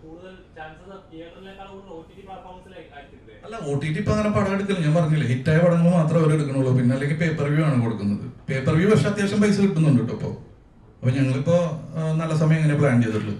കൂടുതൽ ചാൻസസ് തിയേറ്ററിനേക്കാൾ കൂടുതൽ O T T പ്ലാറ്റ്ഫോംസിലായിരിക്കില്ലേ അല്ല ഒ ടി ടി ഇപ്പൊ അങ്ങനെ പടം എടുക്കില്ല ഞാൻ പറഞ്ഞില്ല ഹിറ്റായ പടങ്ങൾ മാത്രമേ അവർ എടുക്കണുള്ളൂ പിന്നെ അല്ലെങ്കിൽ പേപ്പർ വ്യൂ ആണ് കൊടുക്കുന്നത് പേപ്പർ വ്യൂ പക്ഷെ അത്യാവശ്യം പൈസ കിട്ടുന്നുണ്ട് കേട്ടോ ഇപ്പൊ അപ്പൊ ഞങ്ങളിപ്പോ ആ, നല്ല സമയം എങ്ങനെ പ്ലാൻ ചെയ്തിട്ടുള്ളത്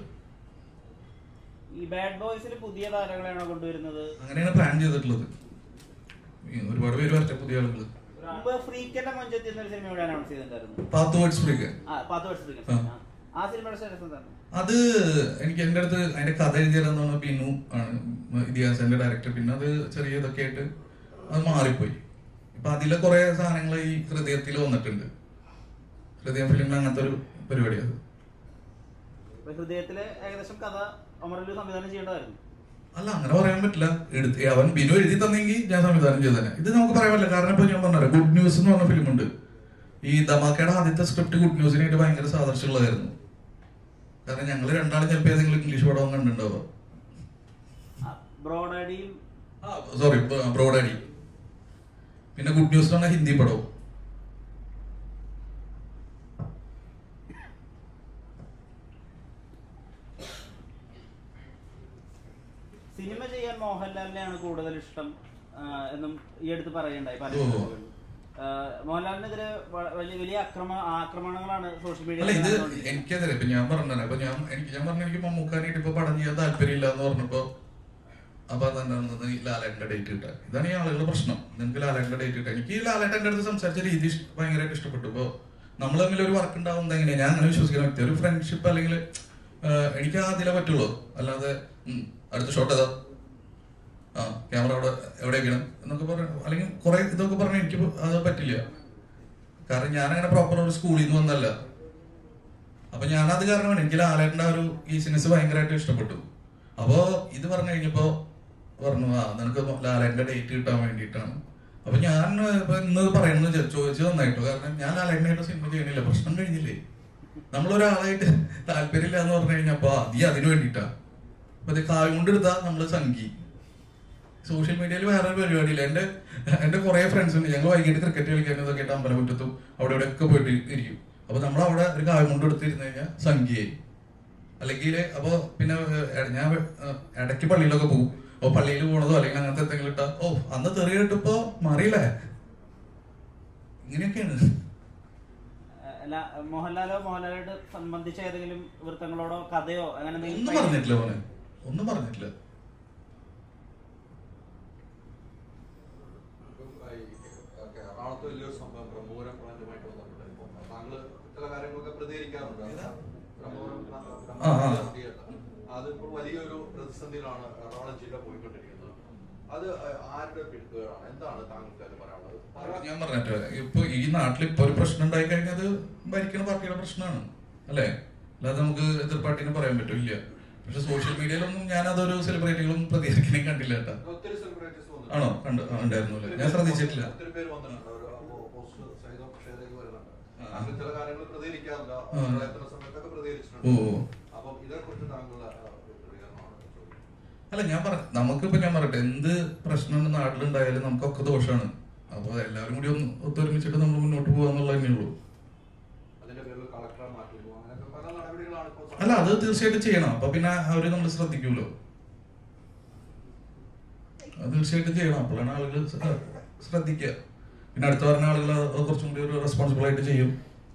ഈ ബാഡ് ബോയ്സിൽ പുതിയ താരങ്ങളെയാണോ കൊണ്ടുവരുന്നത് അങ്ങനെയാണ് പ്ലാൻ ചെയ്തിട്ടുള്ളത് ഈ ഒരുപാട് പേര് വരട്ടെ പുതിയ ആളുകൾ മുമ്പ് ഫ്രീക്കന്റെ മഞ്ചത്തി എന്നൊരു സിനിമ ഇവിടെ അനൗൺസ് ചെയ്തിട്ടുണ്ടായിരുന്നു പാത്ത് വേർഡ്സ് ഫ്രീക്ക് ആ പത്ത് വർഷം ഫ്രീക്കൻ ആ. ആ സിനിമയുടെ സ്റ്റാറ്റസ് എന്താണ് അത് എനിക്ക് എൻ്റെ അടുത്ത് അതിന്റെ കഥ എഴുതിയതെന്ന് ബിനു ആണ് ഇതിഹാസന്റെ ഡയറക്ടർ പിന്നെ അത് ചെറിയ ഇതൊക്കെ ആയിട്ട് അത് മാറിപ്പോയി ഇപ്പൊ അതിലെ കുറെ സാധനങ്ങൾ ഈ ഹൃദയത്തിൽ വന്നിട്ടുണ്ട് ഹൃദയം ഫിലിമിൽ അങ്ങനത്തെ ഒരു പരിപാടിയാണ് ഇപ്പൊ ഹൃദയത്തിലെ ഏകദേശം കഥ അമറലു സംവിധാനം ചെയ്യേണ്ടതായിരുന്നു അല്ല അങ്ങനെ പറയാൻ പറ്റില്ല എടുത്ത് അവൻ ബിനു എഴുതി തന്നെങ്കിൽ ഞാൻ സംവിധാനം ചെയ്തേനെ ഇത് നമുക്ക് പറയാൻ പറ്റില്ല കാരണം ഇപ്പൊ ഞാൻ പറഞ്ഞല്ലോ ഗുഡ് ന്യൂസ് എന്ന് പറഞ്ഞ ഫിലിമുണ്ട് ഈ ധമാക്കയുടെ ആദ്യത്തെ സ്ക്രിപ്റ്റ് ഗുഡ് ന്യൂസിനായിട്ട് ഭയങ്കര സാദൃശ്യമുള്ളതായിരുന്നു കാരണം ഞങ്ങൾ രണ്ടാളും ചിലപ്പോൾ ഏതെങ്കിലും ഇംഗ്ലീഷ് പടവും കണ്ടിട്ടുണ്ടാവുക ബ്രോഡാഡിയും സോറി ബ്രോഡാഡി പിന്നെ ഗുഡ് ന്യൂസ് എന്ന് പറഞ്ഞ ഹിന്ദി പടവും സിനിമ ചെയ്യാൻ മോഹൻലാലിനെയാണ് കൂടുതൽ ഇഷ്ടം ആ, എന്നും ഈ അടുത്ത് പറയണ്ടായി പല ഓ. ഇന്റർവ്യൂകളിലും. ആ, മോഹൻലാലിനെതിരെ വ- വലിയ വലിയ അക്രമ ആക്രമണങ്ങളാണ് സോഷ്യൽ അല്ല ഇത് മീഡിയയിൽ എനിക്കതല്ല ഇപ്പൊ ഞാൻ പറഞ്ഞത് അപ്പൊ ഞാൻ എനിക്ക് ഞാൻ പറഞ്ഞു എനിക്ക് മമ്മൂക്കാനായിട്ട് ഇപ്പൊ പടം ചെയ്യാൻ താല്പര്യമില്ല എന്ന് പറഞ്ഞപ്പോ അപ്പൊ അതെന്താണെന്നത് ഈ ലാലേട്ടന്റെ ഡേറ്റ് കിട്ടാൻ ഇതാണ് ഈ ആളുകളുടെ പ്രശ്നം നിങ്ങൾക്ക് ലാലേട്ടന്റെ ഡേറ്റ് കിട്ടാൻ എനിക്ക് ഈ ലാലേട്ടന്റെ അടുത്ത് സംസാരിച്ച രീതി ഇഷ്- ഭയങ്കരമായിട്ട് ഇഷ്ടപ്പെട്ടു ഇപ്പൊ നമ്മൾ തമ്മിൽ ഒരു വർക്ക് ഉണ്ടാവുന്നത് എങ്ങനെയാ ഞാൻ അങ്ങനെ വിശ്വസിക്കുന്ന വ്യക്തി ഒരു ഫ്രണ്ട്ഷിപ്പ് അല്ലെങ്കിൽ എനിക്ക് അതിലേ പറ്റുള്ളൂ അല്ലാതെ ഉം, അടുത്ത ഷോട്ട് ഏതാ ആ ക്യാമറ അവിടെ എവിടെയൊക്കെയാണ് എന്നൊക്കെ പറഞ്ഞു അല്ലെങ്കിൽ കുറെ ഇതൊക്കെ പറഞ്ഞാൽ എനിക്ക് അത് പറ്റില്ല കാരണം ഞാൻ അങ്ങനെ പ്രോപ്പർ ഒരു സ്കൂളിൽ നിന്ന് വന്നല്ല അപ്പൊ ഞാൻ അത് കാരണമാണ് എനിക്ക് ലാലേട്ടന്റെ ആ ഒരു ഈസിനെസ് ഭയങ്കരമായിട്ട് ഇഷ്ടപ്പെട്ടു അപ്പോ ഇത് പറഞ്ഞു കഴിഞ്ഞപ്പോ പറഞ്ഞു ആ നിനക്ക് ലാലേട്ടന്റെ ഡേറ്റ് കിട്ടാൻ വേണ്ടിയിട്ടാണ് അപ്പൊ ഞാൻ ഇപ്പൊ ഇന്ന് പറയുന്നത് ചോദിച്ചു നന്നായിട്ടോ കാരണം ഞാൻ ലാലേട്ടനായിട്ട് സിനിമ ചെയ്യണില്ല പ്രശ്നം കഴിഞ്ഞില്ലേ നമ്മളൊരാളായിട്ട് താല്പര്യമില്ല എന്ന് പറഞ്ഞു കഴിഞ്ഞപ്പോ അത് ഈ അതിന് വേണ്ടിയിട്ടാ അപ്പൊ ഇത് കായ് കൊണ്ടെടുത്താ നമ്മള് സംഗി സോഷ്യൽ മീഡിയയിൽ വേറെ ഒരു പരിപാടിയില്ല എന്റെ എന്റെ കുറെ ഫ്രണ്ട്സ് ഉണ്ട് ഞങ്ങൾ വൈകിട്ട് ക്രിക്കറ്റ് കളിക്കാൻ ഇതൊക്കെ ആയിട്ട് അമ്പലമുറ്റത്തും അവിടെ ഇവിടെ ഒക്കെ പോയിട്ട് ഇരിക്കും അപ്പൊ നമ്മൾ അവിടെ ഒരു കായം കൊണ്ട് എടുത്തിരുന്നു കഴിഞ്ഞാൽ സംഖ്യയായി അല്ലെങ്കിൽ അപ്പൊ പിന്നെ ഏഹ്, ഞാൻ ഏഹ്, ഇടയ്ക്ക് പള്ളിയിലൊക്കെ പോകും അപ്പൊ പള്ളിയിൽ പോണതോ അല്ലെങ്കിൽ അങ്ങനത്തെ എന്തെങ്കിലും ഇട്ടാ ഓ അന്ന് തെറി കേട്ടപ്പോ മാറിയില്ലേ ഇങ്ങനെയൊക്കെയാണ് അല്ല മോഹൻലാലോ മോഹൻലാലായിട്ട് സംബന്ധിച്ച ഏതെങ്കിലും വൃത്തങ്ങളോടോ കഥയോ അങ്ങനെ ഒന്നും എന്തെങ്കിലും പറഞ്ഞിട്ടില്ല മോനെ ഒന്നും പറഞ്ഞിട്ടില്ല ഇപ്പം ഈ എറണാകുളത്ത് വലിയൊരു സംഭവം ബ്രഹ്മപുരം പ്ലാന്റുമായിട്ട് ബന്ധപ്പെട്ട് ഇപ്പോൾ താങ്കൾ ചില കാര്യങ്ങളൊക്കെ പ്രതികരിക്കാറുണ്ട് ഏതാ? ബ്രഹ്മപുരം ആ, ആ. തിയേറ്റർ അതിപ്പോൾ വലിയൊരു പ്രതിസന്ധിയിലാണ് എറണാകുളം ജില്ല പോയിക്കൊണ്ടിരിക്കുന്നത് അത് ആരുടെ പിടിക്കുകയാണ് എന്താണ് താങ്കൾക്ക് അത് പറയാനുള്ളത് ഞാൻ പറഞ്ഞിട്ട് ഇപ്പൊ ഈ നാട്ടിൽ ഇപ്പൊ ഒരു പ്രശ്നം ഉണ്ടായി കഴിഞ്ഞാൽ അത് ഭരിക്കുന്ന പാർട്ടിയുടെ പ്രശ്നമാണ് അല്ലേ അല്ലാതെ നമുക്ക് എതിർ പാർട്ടിനെ പറയാൻ പറ്റില്ല പക്ഷെ സോഷ്യൽ മീഡിയയിലൊന്നും ഞാൻ അതൊരു സെലിബ്രിറ്റികളും പ്രതികരിക്കണേ കണ്ടില്ല കേട്ടാ ഒത്തിരി സെലിബ്രിറ്റീസ് ആണോ കണ്ട് ആ, ഉണ്ടായിരുന്നു അല്ലേ ഞാൻ ശ്രദ്ധിച്ചിട്ടില്ല ഒത്തിരി പേര് വന്നിട്ടുണ്ട് ഒരു പോസ്റ്റ് സഹിതം ഷെയർ ചെയ്ത് വരുന്നുണ്ട് ആ. താങ്കൾ ചില കാര്യങ്ങൾ പ്രതികരിക്കാറില്ല ആ. പ്രളയത്തിന്റെ സമയത്തൊക്കെ പ്രതികരിച്ചിട്ടുണ്ട് ഓ ഓ. അപ്പം ഇതേക്കുറിച്ച് താങ്കളുടെ ആ, പ്രതികരണമാണ് ചോദിക്കുന്നത് അല്ല ഞാൻ പറ നമുക്കിപ്പോ ഞാൻ പറയട്ടെ എന്ത് പ്രശ്നം നാട്ടിലുണ്ടായാലും നമുക്കൊക്കെ ദോഷമാണ് അപ്പൊ എല്ലാവരും കൂടി ഒന്ന് ഒത്തൊരുമിച്ചിട്ട് നമ്മൾ മുന്നോട്ട് പോകാന്നുള്ളത് തന്നെ ഉള്ളൂ അതിന്റെ പേരിൽ കളക്ടറെ മാറ്റുന്നു അങ്ങനെയൊക്കെ പല നടപടികളാണ് ഇപ്പോൾ അല്ല അത് തീർച്ചയായിട്ടും ചെയ്യണം അപ്പൊ പിന്നെ അവര് നമ്മൾ ശ്രദ്ധിക്കൂലോ അത് തീർച്ചയായിട്ടും ചെയ്യണം അപ്പോഴാണ് ആളുകൾ ശ്ര- ശ്രദ്ധിക്കുക പിന്നെ അടുത്ത പറഞ്ഞ ആളുകൾ അത് കുറച്ചും കൂടി ഒരു റെസ്പോൺസിബിൾ ആയിട്ട് ചെയ്യും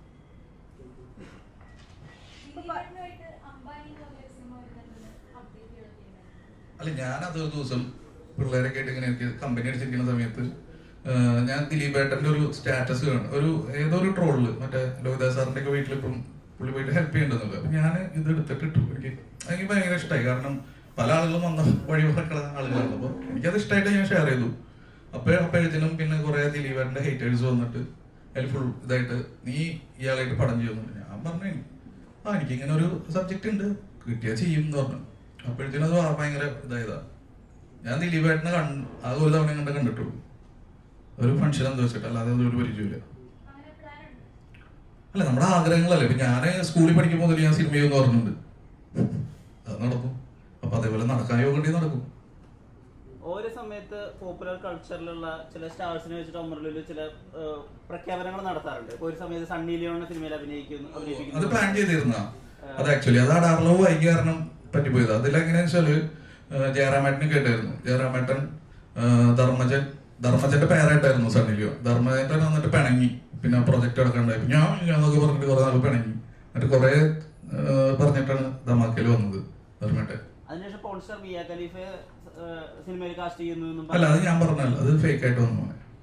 ദിലീപേട്ടനുമായിട്ട് അംബാനി എന്ന് പറഞ്ഞ സിനിമ വരുന്നുണ്ട് അപ്ഡേറ്റ് ചെയ്തിട്ടുണ്ടായിരുന്നു അല്ല ഞാൻ അതൊരു ദിവസം പിള്ളേരൊക്കെ ആയിട്ട് ഇങ്ങനെ എനിക്ക് കമ്പനി അടിച്ചിരിക്കുന്ന സമയത്ത് ആ, ഞാൻ ദിലീപേട്ടന്റെ ഒരു സ്റ്റാറ്റസ് കാണും ഒരു ഏതോ ഒരു ട്രോളില് മറ്റേ ലോഹിതാസ് സാറിന്റെ ഒക്കെ വീട്ടിൽ ഇപ്പം പുള്ളി പോയിട്ട് ഹെൽപ്പ് ചെയ്യേണ്ടതുണ്ട് അപ്പൊ ഞാൻ ഇത് എടുത്തിട്ട് ഇട്ടു എനിക്ക് എനിക്ക് ഭയങ്കര ഇഷ്ടമായി കാരണം പല ആളുകളും വന്ന വഴി പറക്കുന്ന ആളുകളാണ് അപ്പൊ എനിക്കത് ഇഷ്ടമായിട്ട് ഞാൻ ഷെയർ ചെയ്തു അപ്പൊ അപ്പോഴത്തേനും പിന്നെ കുറെ ദിലീപേട്ടന്റെ ഹേറ്റേഴ്സ് വന്നിട്ട് അതിൽ ഫുൾ ഇതായിട്ട് നീ ഇയാളായിട്ട് പടം ചെയ്യുന്നുണ്ട് ഞാൻ പറഞ്ഞു ആ എനിക്ക് ഇങ്ങനെ ഒരു സബ്ജക്റ്റ് ഉണ്ട് കിട്ടിയാ ചെയ്യും എന്ന് പറഞ്ഞു അപ്പോഴത്തേനും അത് ഭയങ്കര ഇതായതാ ഞാൻ ദിലീപേട്ടനെ കണ്ടു ആകെ ഒരു തവണ കണ്ട കണ്ടിട്ടുള്ളൂ ഒരു ഫംഗ്ഷൻ എന്താ വെച്ചിട്ട് അല്ലാതെ അത് ഒരു പരിചയമില്ല അങ്ങനെ പ്ലാൻ ഉണ്ട് അല്ല നമ്മുടെ ആഗ്രഹങ്ങളല്ലേ ഇപ്പൊ ഞാൻ സ്കൂളിൽ പഠിക്കുമ്പോൾ മുതൽ ഞാൻ സിനിമ ചെയ്യുമെന്ന് പറഞ്ഞിട്ടുണ്ട് അത് നടക്കും അപ്പൊ അതേപോലെ നടക്കാൻ യോഗണ്ടി നടക്കും ഓരോ സമയത്ത് പോപ്പുലർ കൾച്ചറിലുള്ള ചില സ്റ്റാർസിനെ വെച്ചിട്ട് അമറിലൊരു ചില ഏഹ്, പ്രഖ്യാപനങ്ങൾ നടത്താറുണ്ട് ഇപ്പൊ ഒരു സമയത്ത് സണ്ണി ലിയോണിന്റെ സിനിമയിൽ അഭിനയിക്കുന്നു അത് അഭിനയിപ്പിക്കുന്നു പ്ലാൻ ചെയ്തിരുന്ന അത് ആക്ച്വലി അത് അടാർലവ് വൈകി കാരണം പറ്റിപ്പോയത് അതിലെങ്ങനെയാന്ന് വെച്ചാല് ആ, ജയറാമേട്ടനെ കേട്ടായിരുന്നു ജയറാമേട്ടൻ ആ, ധർമ്മജൻ ധർമ്മജന്റെ പേരായിട്ടായിരുന്നു സണ്ണിലിയോ ധർമ്മജൻ വന്നിട്ട് പിണങ്ങി പിന്നെ പ്രൊജക്ട് എടുക്കണ്ടായി ഞാൻ ഞാനൊക്കെ പറഞ്ഞിട്ട് കുറെ നാൾ പിണങ്ങി എന്നിട്ട് കുറെ ആ, പറഞ്ഞിട്ടാണ് ധമാക്കയിൽ വന്നത് ധർമ്മേട്ടൻ അതിനുശേഷം പോൺസ്റ്റർ മിയ ഖലീഫ സിനിമയിൽ കാസ്റ്റ് ചെയ്യുന്നു എന്നും അല്ല അത് പറഞ്ഞു. ഞാൻ പറഞ്ഞല്ല അത് ഫേക്ക് ആയിട്ട് വന്നു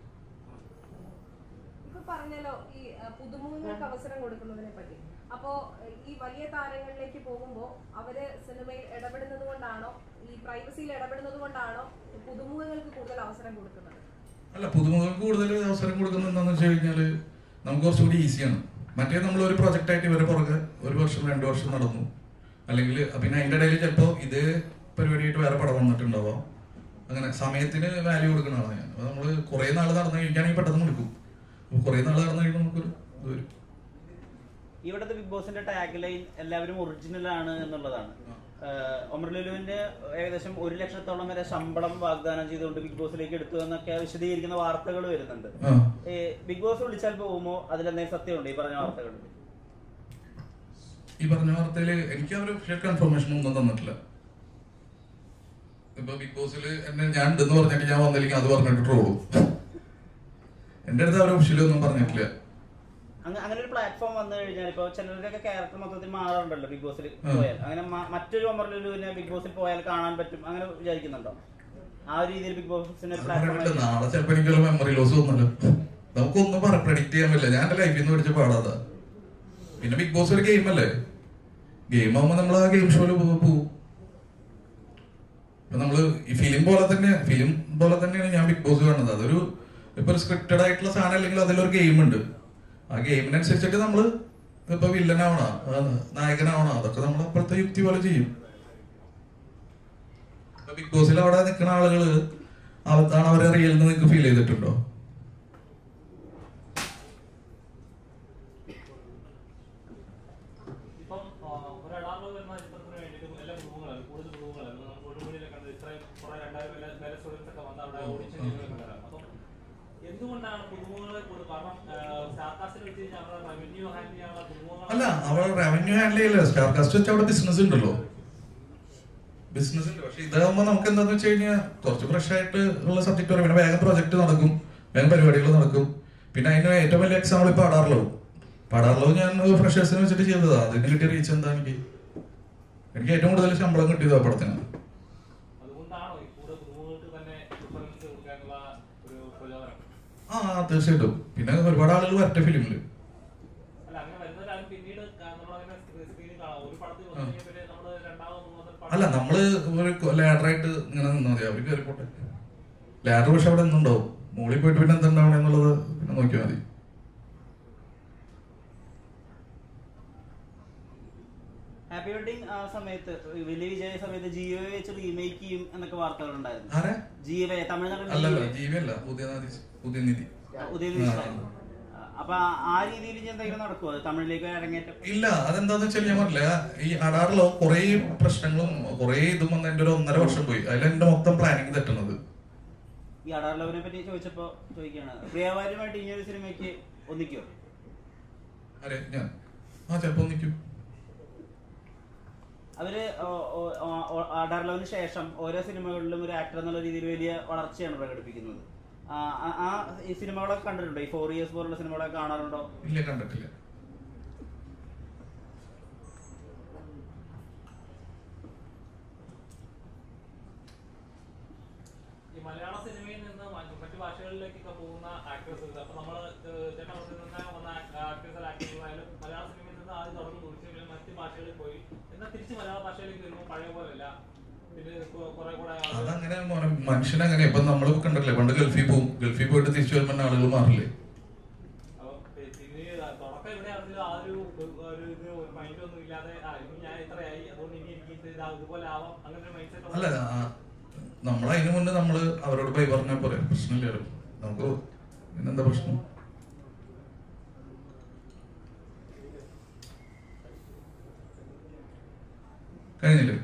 ഇപ്പൊ പറഞ്ഞല്ലോ ഈ അഹ്, പുതുമുഖങ്ങൾക്ക് അവസരം കൊടുക്കുന്നതിനെ പറ്റി അപ്പോ അഹ്, ഈ വലിയ താരങ്ങളിലേക്ക് പോകുമ്പോ അവര് സിനിമയിൽ ഇടപെടുന്നത് കൊണ്ടാണോ ഈ പ്രൈവസിയിൽ ഇടപെടുന്നത് കൊണ്ടാണോ പുതുമുഖങ്ങൾക്ക് കൂടുതൽ അവസരം കൊടുക്കുന്നത് അല്ല പുതുമുഖങ്ങൾക്ക് കൂടുതൽ അവസരം കൊടുക്കുന്നത് എന്താണെന്ന് വെച്ച് കഴിഞ്ഞാല് നമുക്ക് കുറച്ചുകൂടി ഈസിയാണ് മറ്റേ നമ്മൾ ഒരു പ്രൊജക്റ്റ് ആയിട്ട് ഇവരെ പുറകെ ഒരു വർഷം രണ്ടു വർഷം നടന്നു അല്ലെങ്കിൽ പിന്നെ അതിന്റെ ഇടയിൽ ചിലപ്പോൾ ഇത് പരിപാടിയായിട്ട് വേറെ പടം വന്നിട്ടുണ്ടാവാം അങ്ങനെ സമയത്തിന് വാല്യൂ കൊടുക്കുന്ന ആളാണ് ഞാൻ അപ്പോൾ നമ്മൾ കുറേ നാൾ നടന്നു കഴിക്കുകയാണെങ്കിൽ പെട്ടെന്ന് എടുക്കും അപ്പോൾ കുറേ നാൾ നടന്നു കഴിയുമ്പോൾ നമുക്കൊരു ഇത് വരും ഇവിടുത്തെ ബിഗ് ബോസിന്റെ ടാഗ് ലൈൻ എല്ലാവരും ഒറിജിനൽ ആണ് എന്നുള്ളതാണ് ഒമർ ലുലുവിന്റെ ഏകദേശം ഒരു ലക്ഷത്തോളം വരെ ശമ്പളം വാഗ്ദാനം ചെയ്തുകൊണ്ട് ബിഗ് ബോസിലേക്ക് എടുത്തു എന്നൊക്കെ വിശദീകരിക്കുന്ന വാർത്തകൾ വരുന്നുണ്ട് ആ ഏ, ബിഗ് ബോസ് വിളിച്ചാൽ പോകുമോ അതിലെന്തെങ്കിലും സത്യമുണ്ട് ഈ പറഞ്ഞ വാർത്തകൾ ഈ പറഞ്ഞ വാർത്തയിൽ എനിക്ക് അവർ ഒഫീഷ്യൽ കൺഫർമേഷൻ ഒന്നും തന്നിട്ടില്ല ഇപ്പൊ ബിഗ് ബോസിൽ എന്നെ ഞാൻ ഉണ്ടെന്ന് പറഞ്ഞിട്ട് ഞാൻ വന്നില്ലെങ്കിൽ അത് പറഞ്ഞിട്ട് ട്രോളും എന്റെ അടുത്ത് അവർ ഒഫീഷ്യലി ഒന്നും പറഞ്ഞിട്ടില്ല അങ്ങ- അങ്ങനെ ഒരു പ്ലാറ്റ്ഫോം വന്നു കഴിഞ്ഞാൽ ഇപ്പോൾ ചിലരുടെയൊക്കെ ക്യാരക്ടർ മൊത്തത്തിൽ മാറാറുണ്ടല്ലോ ബിഗ് ബോസിൽ ആ. പോയാൽ അങ്ങനെ മ- മറ്റൊരു ഒമർ ലുലുവിനെ ബിഗ് ബോസിൽ പോയാൽ കാണാൻ പറ്റും അങ്ങനെ വിചാരിക്കുന്നുണ്ടോ ആ ഒരു രീതിയിൽ ബിഗ് ബോസിന് അത് പറയാൻ പറ്റില്ല. പ്ലാറ്റ്ഫോം നാളെ ചിലപ്പോ എനിക്കൊരു മെമ്മറി ലോസ് വന്നല്ലോ നമുക്കൊന്നും പറ പ്രഡിക്ട് ചെയ്യാൻ പറ്റില്ല ഞാൻ എന്റെ ലൈഫിൽ നിന്ന് പഠിച്ച പാടാതാ പിന്നെ ബിഗ് ബോസ് ഒരു ഗെയിം അല്ലേ ഗെയിം ആവുമ്പോ നമ്മൾ ആ ഗെയിം ഷോയിൽ പോവും ഇപ്പൊ നമ്മള് ഈ ഫിലിം പോലെ തന്നെ ഫിലിം പോലെ തന്നെയാണ് ഞാൻ ബിഗ് ബോസ് കാണുന്നത് അതൊരു ഇപ്പൊ ഒരു സ്ക്രിപ്റ്റഡ് ആയിട്ടുള്ള സാധനം അല്ലെങ്കിൽ അതിലൊരു ഗെയിം ഉണ്ട് ആ ഗെയിമിനനുസരിച്ചിട്ട് നമ്മള് ഇപ്പൊ വില്ലനാവണോ നായകനാവണോ അതൊക്കെ നമ്മൾ അപ്പോഴത്തെ യുക്തി പോലെ ചെയ്യും ഇപ്പൊ ബിഗ് ബോസിൽ അവിടെ നിൽക്കുന്ന ആളുകള് അതാണ് അവരെ റിയൽ എന്ന് നിങ്ങൾക്ക് ഫീൽ ചെയ്തിട്ടുണ്ടോ ഇപ്പം ആ, ഒരു അടാർന്ന് വരുന്ന ചിത്രത്തിന് വേണ്ടിയിട്ട് എല്ലാ കുടുംബങ്ങളാണ് കൂടുതൽ കുടുംബങ്ങളാണ് നമുക്ക് ഒരു മണിയിലെ കണ്ടത് ഇത്രയും കുറെ രണ്ടായിരം പേരെ പേരെ സ്റ്റുഡൻസ് ഒക്കെ വന്ന് അവിടെ ഓഡിഷൻ ചെയ്തിട്ടുണ്ടായിരുന്നു അപ്പം എന്തുകൊണ്ടാണ് പുതുമുഖങ്ങളെ കൂടുതൽ കാരണം സ്റ്റാർകാസ്റ്റിൽ വെച്ച് കഴിഞ്ഞാൽ അവരുടെ റവന്യൂ ഹാൻഡിൽ ചെയ്യാനുള്ള പുതുമുഖങ്ങൾ അല്ല അവിടെ റവന്യൂ ഹാൻഡിൽ ചെയ്യില്ല സ്റ്റാർ കാസ്റ്റ് വെച്ച് അവിടെ ബിസിനസ് ഉണ്ടല്ലോ ബിസിനസ് ഉണ്ട് പക്ഷെ ഇതാകുമ്പോ നമുക്ക് എന്താന്ന് വെച്ച് കഴിഞ്ഞാൽ കുറച്ച് ഫ്രഷ് ആയിട്ട് ഉള്ള സബ്ജക്ട് പറയും പിന്നെ വേഗം പ്രൊജക്ട് നടക്കും വേഗം പരിപാടികൾ നടക്കും പിന്നെ അതിന് ഏറ്റവും വലിയ എക്സാമ്പിൾ ഇപ്പൊ അടാർലോ പടാർലോ ഞാൻ ഫ്രഷേഴ്സിനെ വെച്ചിട്ട് ചെയ്തതാ അതിന് കിട്ടിയ റീച്ച് എന്താ എനിക്ക് എനിക്ക് ഏറ്റവും കൂടുതൽ ശമ്പളം കിട്ടിയതാ പടത്തിന് അതുകൊണ്ടാണോ ഈ കൂടുതൽ പുതുമുഖങ്ങൾക്ക് തന്നെ പ്രിഫറൻസ് കൊടുക്കാനുള്ള ഒരു പ്രചോദനം ആ തീർച്ചയായിട്ടും പിന്നെ ഒരുപാട് ആളുകൾ വരട്ടെ ഫിലിമില് അല്ല അങ്ങനെ വരുന്നവരാരും പിന്നീട് നമ്മളങ്ങനെ സ്ക്രീനിൽ കാണാം ഒരു പടത്തിൽ വന്നു കഴിഞ്ഞാൽ പിന്നെ നമ്മള് രണ്ടാമത് മൂന്നാമത്തെ പടം അല്ല നമ്മള് ഒരു ലാഡറായിട്ട് ഇങ്ങനെ നിന്നാ മതി അവര് കയറിപ്പോട്ടെ ലാഡർ പക്ഷെ അവിടെ നിന്നുണ്ടാവും മുകളിൽ പോയിട്ട് പിന്നെ എന്തുണ്ടാവണം എന്നുള്ളത് പിന്നെ നോക്കിയാൽ മതി ഹാപ്പി വെഡിങ് ആ സമയത്ത് വലിയ വിജയ സമയത്ത് ജിയോയെ വെച്ച് റീമേക്ക് ചെയ്യും എന്നൊക്കെ വാർത്തകൾ ഉണ്ടായിരുന്നു ആരെ ജിയോയെ തമിഴ്നാട്ടിൽ അല്ലല്ല ജിയോയെ. ജീവിയല്ല ഉദയനിധി ഉദയനിധി ഉദയനിധി സ്റ്റാലിൻ. അപ്പൊ ആ- ആ രീതിയിൽ ഇനി എന്തെങ്കിലും നടക്കുമോ തമിഴിലേക്ക് അരങ്ങേറ്റം ഇല്ല അതെന്താന്ന് വെച്ചാൽ ഞാൻ പറഞ്ഞില്ല ഈ അടാറിലോ കുറേ പ്രശ്നങ്ങളും കുറേ ഇതും വന്ന് എന്റെ ഒരു ഒന്നര വർഷം പോയി അതിൽ എന്റെ മൊത്തം പ്ലാനിങ് തെറ്റുന്നത് ഈ അടാർലവിനെ പറ്റി ചോദിച്ചപ്പോ ചോദിക്കുകയാണ് പ്രിയവാരുമായിട്ട് ഇനി ഒരു സിനിമയ്ക്ക് ഒന്നിക്കോ അരെ ഞാൻ ആ ചിലപ്പോ നിൽക്കും അവര് അടാർലവിന് ശേഷം ഓരോ സിനിമകളിലും ഒരു ആക്ടർ എന്നുള്ള രീതിയിൽ വലിയ വളർച്ചയാണ് പ്രകടിപ്പിക്കുന്നത് ആ, ആ- ആ ഈ സിനിമകളൊക്കെ കണ്ടിട്ടുണ്ടോ ഈ ഫോർ ഇയേഴ്സ് പോലുള്ള സിനിമകളൊക്കെ കാണാറുണ്ടോ ഇല്ല കണ്ടിട്ടില്ല ഈ മലയാള സിനിമയിൽ നിന്ന് മറ്റ് മറ്റു ഭാഷകളിലേക്കൊക്കെ പോകുന്ന ആക്ടേഴ്സ് അപ്പൊ നമ്മള് ഏഹ് ചേട്ടൻ അവിടെ നിന്ന് വന്ന ആക്ടേഴ്സ് ആക്ടേഴ്സ് ആയാലും മലയാള സിനിമയിൽ നിന്ന് ആദ്യം തുടർന്ന് കുറിച്ച് മറ്റ് ഭാഷകളിൽ പോയി എന്നാൽ തിരിച്ച് മലയാള ഭാഷയിലേക്ക് വരുമ്പോൾ പഴയ പോലെയല്ല പിന്നെ കു- കുറെ കൂടെ ആളുകൾ അതങ്ങനെ മോനെ മനുഷ്യൻ അങ്ങനെ ഇപ്പൊ നമ്മൾ കണ്ടില്ലേ പണ്ട് ഗൾഫിൽ പോകും ഗൾഫിൽ പോയിട്ട് തിരിച്ചു വരുമ്പോൾ ആളുകൾ മാറില്ലേ അപ്പൊ പിന്നെ തുടക്കം ഇവിടെ ആണെങ്കിലും ആ ഒരു ഒരു ഇത് മൈൻഡ് ഒന്നും ഇല്ലാതെ ആ ഇനി ഞാൻ ഇത്രയായി അതുകൊണ്ട് ഇനി എനിക്ക് ഇത് ഇതാ- ഇതുപോലെ ആവാം അങ്ങനെ ഒരു മൈൻഡ് സെറ്റ് അല്ല നമ്മൾ അതിനു മുന്നേ നമ്മള് അവരോട് പോയി പറഞ്ഞാൽ പോരെ പ്രശ്നമില്ലല്ലോ നമുക്ക് പിന്നെന്താ പ്രശ്നം കഴിഞ്ഞില്ലേ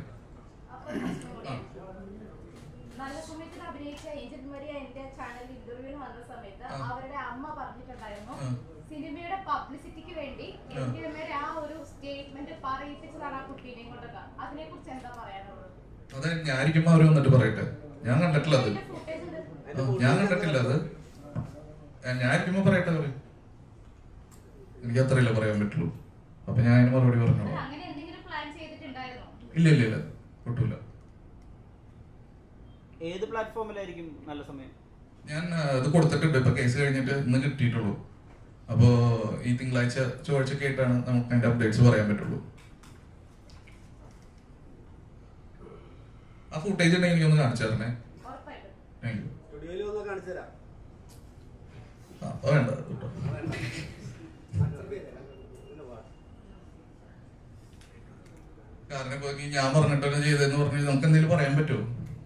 നല്ല സമയത്തിൽ അഭിനയിച്ച ഏജന്റ് മരിയ എന്റെ ചാനലിൽ ഇന്റർവ്യൂവിന് വന്ന സമയത്ത് ആ. അവരുടെ അമ്മ പറഞ്ഞിട്ടുണ്ടായിരുന്നു ആ. സിനിമയുടെ പബ്ലിസിറ്റിക്ക് വേണ്ടി എന്റെ അമ്മയുടെ ആ ഒരു സ്റ്റേറ്റ്മെന്റ് പറ അറിയിപ്പിച്ചതാണ് ആ കുട്ടീനെയും കൊണ്ടൊക്കെ അതിനെ കുറിച്ച് എന്താ പറയാനുള്ളത് അത് ഞാനിരിക്കുമ്പോ അവര് വന്നിട്ട് പറയട്ടെ ഞാൻ കണ്ടിട്ടില്ല അത് അതിന്റെ footage ഉണ്ട്. ആ, ഞാൻ കണ്ടിട്ടില്ല അത് ഞാൻ ഞാനിരിക്കുമ്പോ പറയട്ടെ അവര് എനിക്ക് അത്രയല്ലേ പറയാൻ പറ്റുള്ളൂ അപ്പൊ ഞാൻ അതിന് മറുപടി അല്ല, പറഞ്ഞോളാം അങ്ങനെ എന്തെങ്കിലും പ്ലാൻ ചെയ്തിട്ടുണ്ടായിരുന്നോ ഇല്ല ഇല്ല ഇല്ല ഒട്ടുമില്ല ഏത് പ്ലാറ്റ്ഫോമിലായിരിക്കും നല്ല സമയം ഞാൻ ആ, ഇത് കൊടുത്തിട്ടുണ്ട് ഇപ്പൊ കേസ് കഴിഞ്ഞിട്ട് ഇന്ന് കിട്ടിയിട്ടുള്ളൂ അപ്പോ ഈ തിങ്കളാഴ്ച ചൊവ്വാഴ്ച കേട്ടാണ് നമുക്ക് അതിന്റെ അപ്ഡേറ്റ്സ് പറയാൻ പറ്റുള്ളൂ ആ ഫുട്ടേജ് ഉണ്ടെങ്കിൽ എനിക്കൊന്ന് കാണിച്ചു തരണേ ഉറപ്പായിട്ടും താങ്ക് യു സ്റ്റുഡിയോയിൽ ഒന്ന് കാണിച്ചു തരാം ആ അപ്പൊ വേണ്ട കേട്ടോ കാരണം ഇപ്പൊ ഈ ഞാൻ പറഞ്ഞിട്ടൊക്കെ ചെയ്തതെന്ന് പറഞ്ഞ് നമുക്ക് എന്തെങ്കിലും പറയാൻ പറ്റുമോ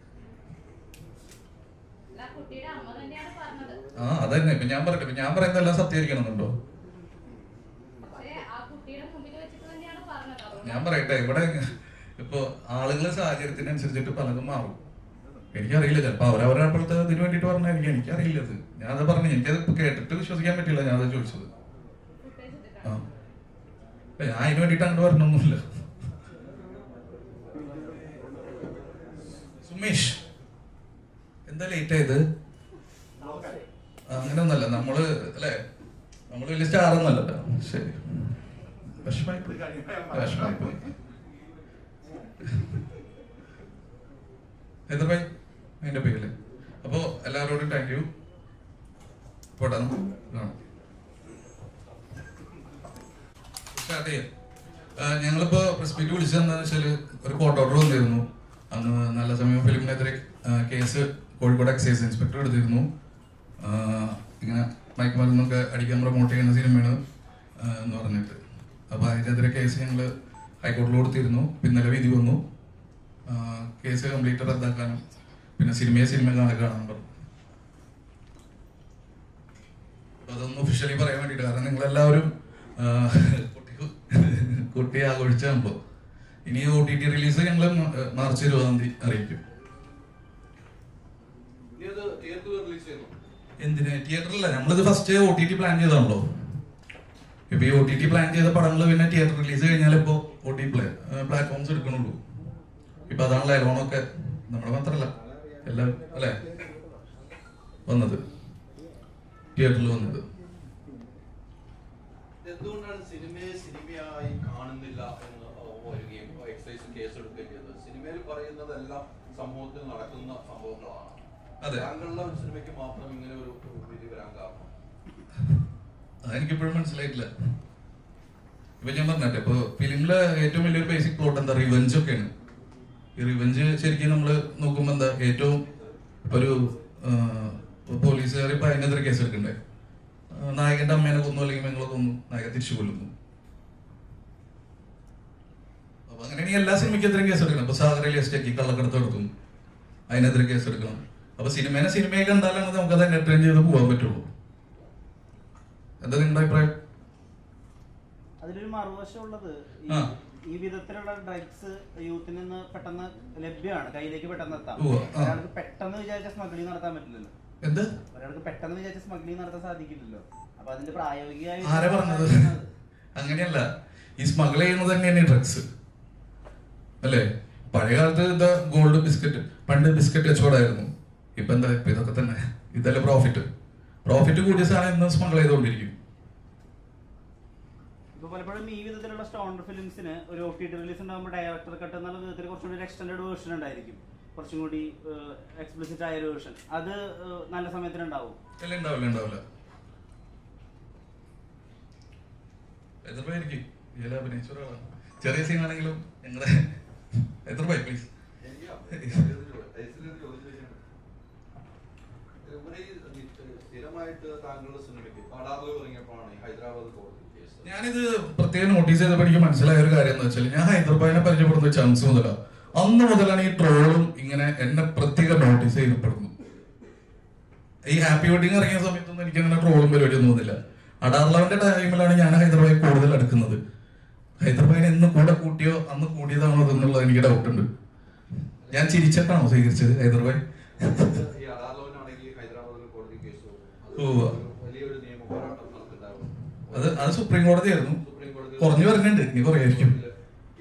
അല്ല, ആ കുട്ടിയുടെ അമ്മ തന്നെയാണ് പറഞ്ഞത് ആ അതന്നെ ഇപ്പൊ ഞാൻ പറയട്ടെ ഇപ്പൊ ഞാൻ പറയുന്നതെല്ലാം സത്യമായിരിക്കണമെന്നുണ്ടോ പക്ഷേ ആ കുട്ടിയുടെ മുമ്പിൽ വെച്ചിട്ട് തന്നെയാണ് പറഞ്ഞത് അതുകൊണ്ട് ഞാൻ പറയട്ടെ ഇവിടെ ഇപ്പൊ ആളുകളെ സാഹചര്യത്തിനനുസരിച്ചിട്ട് പലതും മാറും എനിക്കറിയില്ല ചിലപ്പോ അവരവരുടെ അപ്പോഴത്തെ ഇതിന് വേണ്ടിട്ട് പറഞ്ഞായിരിക്കും എനിക്കറിയില്ല അത് ഞാൻ അത് പറഞ്ഞു എനിക്കത് ഇപ്പൊ കേട്ടിട്ട് വിശ്വസിക്കാൻ പറ്റില്ല ഞാൻ അത് ചോദിച്ചത് footage ഇട്ടിട്ടാണ്. ആ ഇപ്പൊ ഞാൻ അതിന് വേണ്ടിട്ട് അങ്ങോട്ട് വരണമൊന്നുമില്ല സുമേഷ് എന്താ ലേറ്റ് ആയത് അങ്ങനെയൊന്നല്ല നമ്മള് അല്ലേ നമ്മള് വലിയ സ്റ്റാർ ഒന്നല്ലല്ലോ ശരി വിഷമായി പോയി വിഷമായി പോയി എന്താ ഭായി അതിന്റെ പേരില് അപ്പോ എല്ലാവരോടും താങ്ക് യു പോട്ടെ നമുക്ക് കാണാം സ്റ്റാർട്ട് ചെയ്യാം ആ, ഞങ്ങളിപ്പോ പ്രസ് മീറ്റ് വിളിച്ചത് എന്താണെന്ന് വെച്ചാല് ഒരു കോർട്ട് ഓർഡർ വന്നിരുന്നു അന്ന് നല്ല സമയം ഫിലിമിനെതിരെ ആ, കേസ് കോഴിക്കോട് എക്സൈസ് ഇൻസ്പെക്ടർ എടുത്തിരുന്നു ആ, ഇങ്ങനെ മയക്കുമരുന്നൊക്കെ അടിക്കാൻ പ്രൊമോട്ട് ചെയ്യുന്ന സിനിമയാണ് ആ, എന്ന് പറഞ്ഞിട്ട് അപ്പൊ അതിനെതിരെ കേസ് ഞങ്ങൾ ഹൈക്കോടതിയിൽ കൊടുത്തിരുന്നു പിന്നലെ വിധി വന്നു ആ, കേസ് കംപ്ലീറ്റ് റദ്ദാക്കാനും പിന്നെ സിനിമയെ സിനിമ കാണാൻ കാണാൻ പറഞ്ഞു അപ്പൊ അതൊന്ന് ഒഫീഷ്യലി പറയാൻ വേണ്ടിട്ട് കാരണം നിങ്ങളെല്ലാവരും ആ, കുട്ടി കുട്ടി ആഘോഷിച്ചാകുമ്പോ ഇനി ഒ ടി ടി റിലീസ് ഞങ്ങൾ മാർച്ച് ഇരുപതാം തീയതി അറിയിക്കും ഇനി അത് തിയേറ്ററിൽ റിലീസ് ചെയ്യുന്നു എന്തിന് തിയേറ്ററിലല്ല നമ്മളിത് first O T T plan ചെയ്താണല്ലോ ഇപ്പൊ ഈ ഒ ടി ടി പ്ലാൻ ചെയ്ത പടങ്ങൾ പിന്നെ തിയേറ്റർ റിലീസ് കഴിഞ്ഞാൽ ഇപ്പോ ഒ ടി പ്ലേ പ്ലാറ്റ്ഫോംസ് എടുക്കണുള്ളൂ ഇപ്പൊ അതാണല്ലോ എലോണൊക്കെ നമ്മുടെ മാത്രല്ല എല്ലാം അല്ലെ വന്നത് തിയേറ്ററിൽ വന്നത് എന്തുകൊണ്ടാണ് സിനിമയെ സിനിമയായി കാണുന്നില്ല എന്ന് വരികയും എക്സൈസ് കേസ് എടുക്കുകയും ചെയ്തത് സിനിമയിൽ പറയുന്നതെല്ലാം സമൂഹത്തിൽ നടക്കുന്ന സംഭവങ്ങളാണ് അതെ. താങ്കളുടെ ഒരു സിനിമയ്ക്ക് മാത്രം ഇങ്ങനെ ഒരു വിധി വരാൻ കാരണം അതെനിക്കിപ്പോഴും മനസ്സിലായിട്ടില്ല ഇപ്പൊ ഞാൻ പറഞ്ഞെ ഇപ്പൊ ഫിലിമിലെ ഏറ്റവും വലിയൊരു ബേസിക് പ്ലോട്ട് എന്താ റിവെഞ്ച് ഒക്കെയാണ് ഈ റിവെഞ്ച് ശരിക്കും നമ്മൾ നോക്കുമ്പോ എന്താ ഏറ്റവും ഇപ്പൊ ഒരു പോലീസുകാർ ഇപ്പൊ അതിനെതിരെ കേസ് എടുക്കണ്ടേ ആ, നായകന്റെ അമ്മേനെ കൊന്നു അല്ലെങ്കിൽ പെങ്ങളെ കൊന്നു നായകൻ തിരിച്ചു കൊല്ലുന്നു അപ്പൊ അങ്ങനെയാണെങ്കിൽ എല്ലാ സിനിമയ്ക്കെതിരെ കേസ് എടുക്കണം ഇപ്പൊ സാഗര എസ്റ്റേക്ക് കള്ളക്കടത്ത് നടത്തും അതിനെതിരെ കേസ് എടുക്കണം അപ്പൊ സിനിമേനെ സിനിമയെ കണ്ടാലാണ് നമുക്കത് എന്റർടൈൻ ചെയ്ത് പോകാൻ പറ്റുള്ളൂ എന്താ നിങ്ങളുടെ അഭിപ്രായം അതിലൊരു മറുവശം ഉള്ളത് ഈ- ആ. ഈ വിധത്തിലുള്ള ഡ്രഗ്സ് യൂത്തിന് നിന്ന് പെട്ടെന്ന് ലഭ്യമാണ് കയ്യിലേക്ക് പെട്ടെന്ന് എത്താം ഉവ്വ, ആ. ഒരാൾക്ക് പെട്ടെന്ന് വിചാരിച്ച സ്മഗ്ലിംഗ് നടത്താൻ പറ്റില്ലല്ലോ എന്ത് ഒരാൾക്ക് പെട്ടെന്ന് വിചാരിച്ച സ്മഗ്ലിംഗ് നടത്താൻ സാധിക്കില്ലല്ലോ അപ്പൊ അതിന്റെ പ്രായോഗികമായി ആരാ പറഞ്ഞത് അങ്ങനെയല്ല ഈ സ്മഗിൾ ചെയ്യുന്നത് തന്നെയാണ് ഈ ഡ്രഗ്സ് അല്ലേ പഴയ കാലത്ത് എന്താ ഗോൾഡ് ബിസ്ക്കറ്റ് പണ്ട് ബിസ്ക്കറ്റ് കച്ചവടമായിരുന്നു ഇപ്പൊ എന്താ ഇപ്പൊ ഇതൊക്കെ തന്നെ ഇതല്ലേ പ്രോഫിറ്റ് പ്രോഫിറ്റ് കൂടിയ സാധനം ഇന്ന് സ്മഗിൾ ചെയ്തുകൊണ്ടിരിക്കും ഇപ്പൊ പലപ്പോഴും ഈ വിധത്തിലുള്ള സ്റ്റോണ്ടർ ഫിലിംസിന് ഒരു ഒ ടി ടി റിലീസ് ഉണ്ടാകുമ്പോൾ ഡയറക്ടർ കട്ട് എന്നുള്ള വിധത്തിൽ കുറച്ചും കൂടി എക്സ്റ്റൻഡ് വേർഷൻ ഉണ്ടായിരിക്കും കുറച്ചും കൂടി എക്സ്പ്ലിസിറ്റ് ആയ ഒരു വേർഷൻ അത് ഏഹ്, നല്ല സമയത്തിനുണ്ടാവും അല്ല ഉണ്ടാവില്ല ഉണ്ടാവില്ല എത്ര പേർക്ക് ഇതിൽ അഭിനയിച്ച ഒരാളാണ് ചെറിയ സീൻ ആണെങ്കിലും ഞങ്ങളുടെ എത്ര പേര് പ്ലീസ് ശരിയാ. ഇതിലൊരു ചോദ്യം ചോദിക്കണം. ഇവിടെ ഈ സ്ഥിരമായിട്ട് താങ്കളുടെ സിനിമയ്ക്ക് പാടാതെ ഇറങ്ങിയപ്പോഴാണ് ഈ ഹൈദരാബാദ് കോടതി കേസ് ഞാനിത് പ്രത്യേകം നോട്ടീസ് ചെയ്തപ്പോൾ എനിക്ക് മനസ്സിലായ ഒരു കാര്യം എന്ന് വെച്ചാൽ ഞാൻ ഹൈദരാബാദിനെ പരിചയപ്പെടുന്ന ചാൻസ് മുതലാണ് അന്ന് മുതലാണ് ഈ ട്രോളും ഇങ്ങനെ എന്നെ പ്രത്യേകം നോട്ടീസ് ചെയ്യപ്പെടുന്നു ഈ ഹാപ്പി വെഡിങ് ഇറങ്ങിയ സമയത്തൊന്നും എനിക്ക് അങ്ങനെ ട്രോളും പരിപാടിയൊന്നും തോന്നില്ല അടാർലവന്റെ ടൈമിലാണ് ഞാൻ ഹൈദരാബാദ് കൂടുതൽ അടുക്കുന്നത് ഹൈദരാബാദിനെ എന്ന് കൂടെ കൂട്ടിയോ അന്ന് കൂടിയതാണോ എന്നുള്ളത് എനിക്ക് ഡൗട്ട് ഉണ്ട് ഞാൻ ചിരിച്ചിട്ടാണോ സ്വീകരിച്ചത് ഹൈദരാബാദ് ഈ അഡാലോനാണെങ്കിൽ ഹൈദരാബാദിൽ കോടതി കേസ് വന്നു. അത് ഉവ്വ. ഒരു വലിയൊരു നിയമ പോരാട്ടം നടക്കുന്നുണ്ടായിരുന്നു അത് അത് സുപ്രീം കോടതിയായിരുന്നു സുപ്രീം കോടതി കുറഞ്ഞു വരുന്നുണ്ട് ഇനി കുറയായിരിക്കും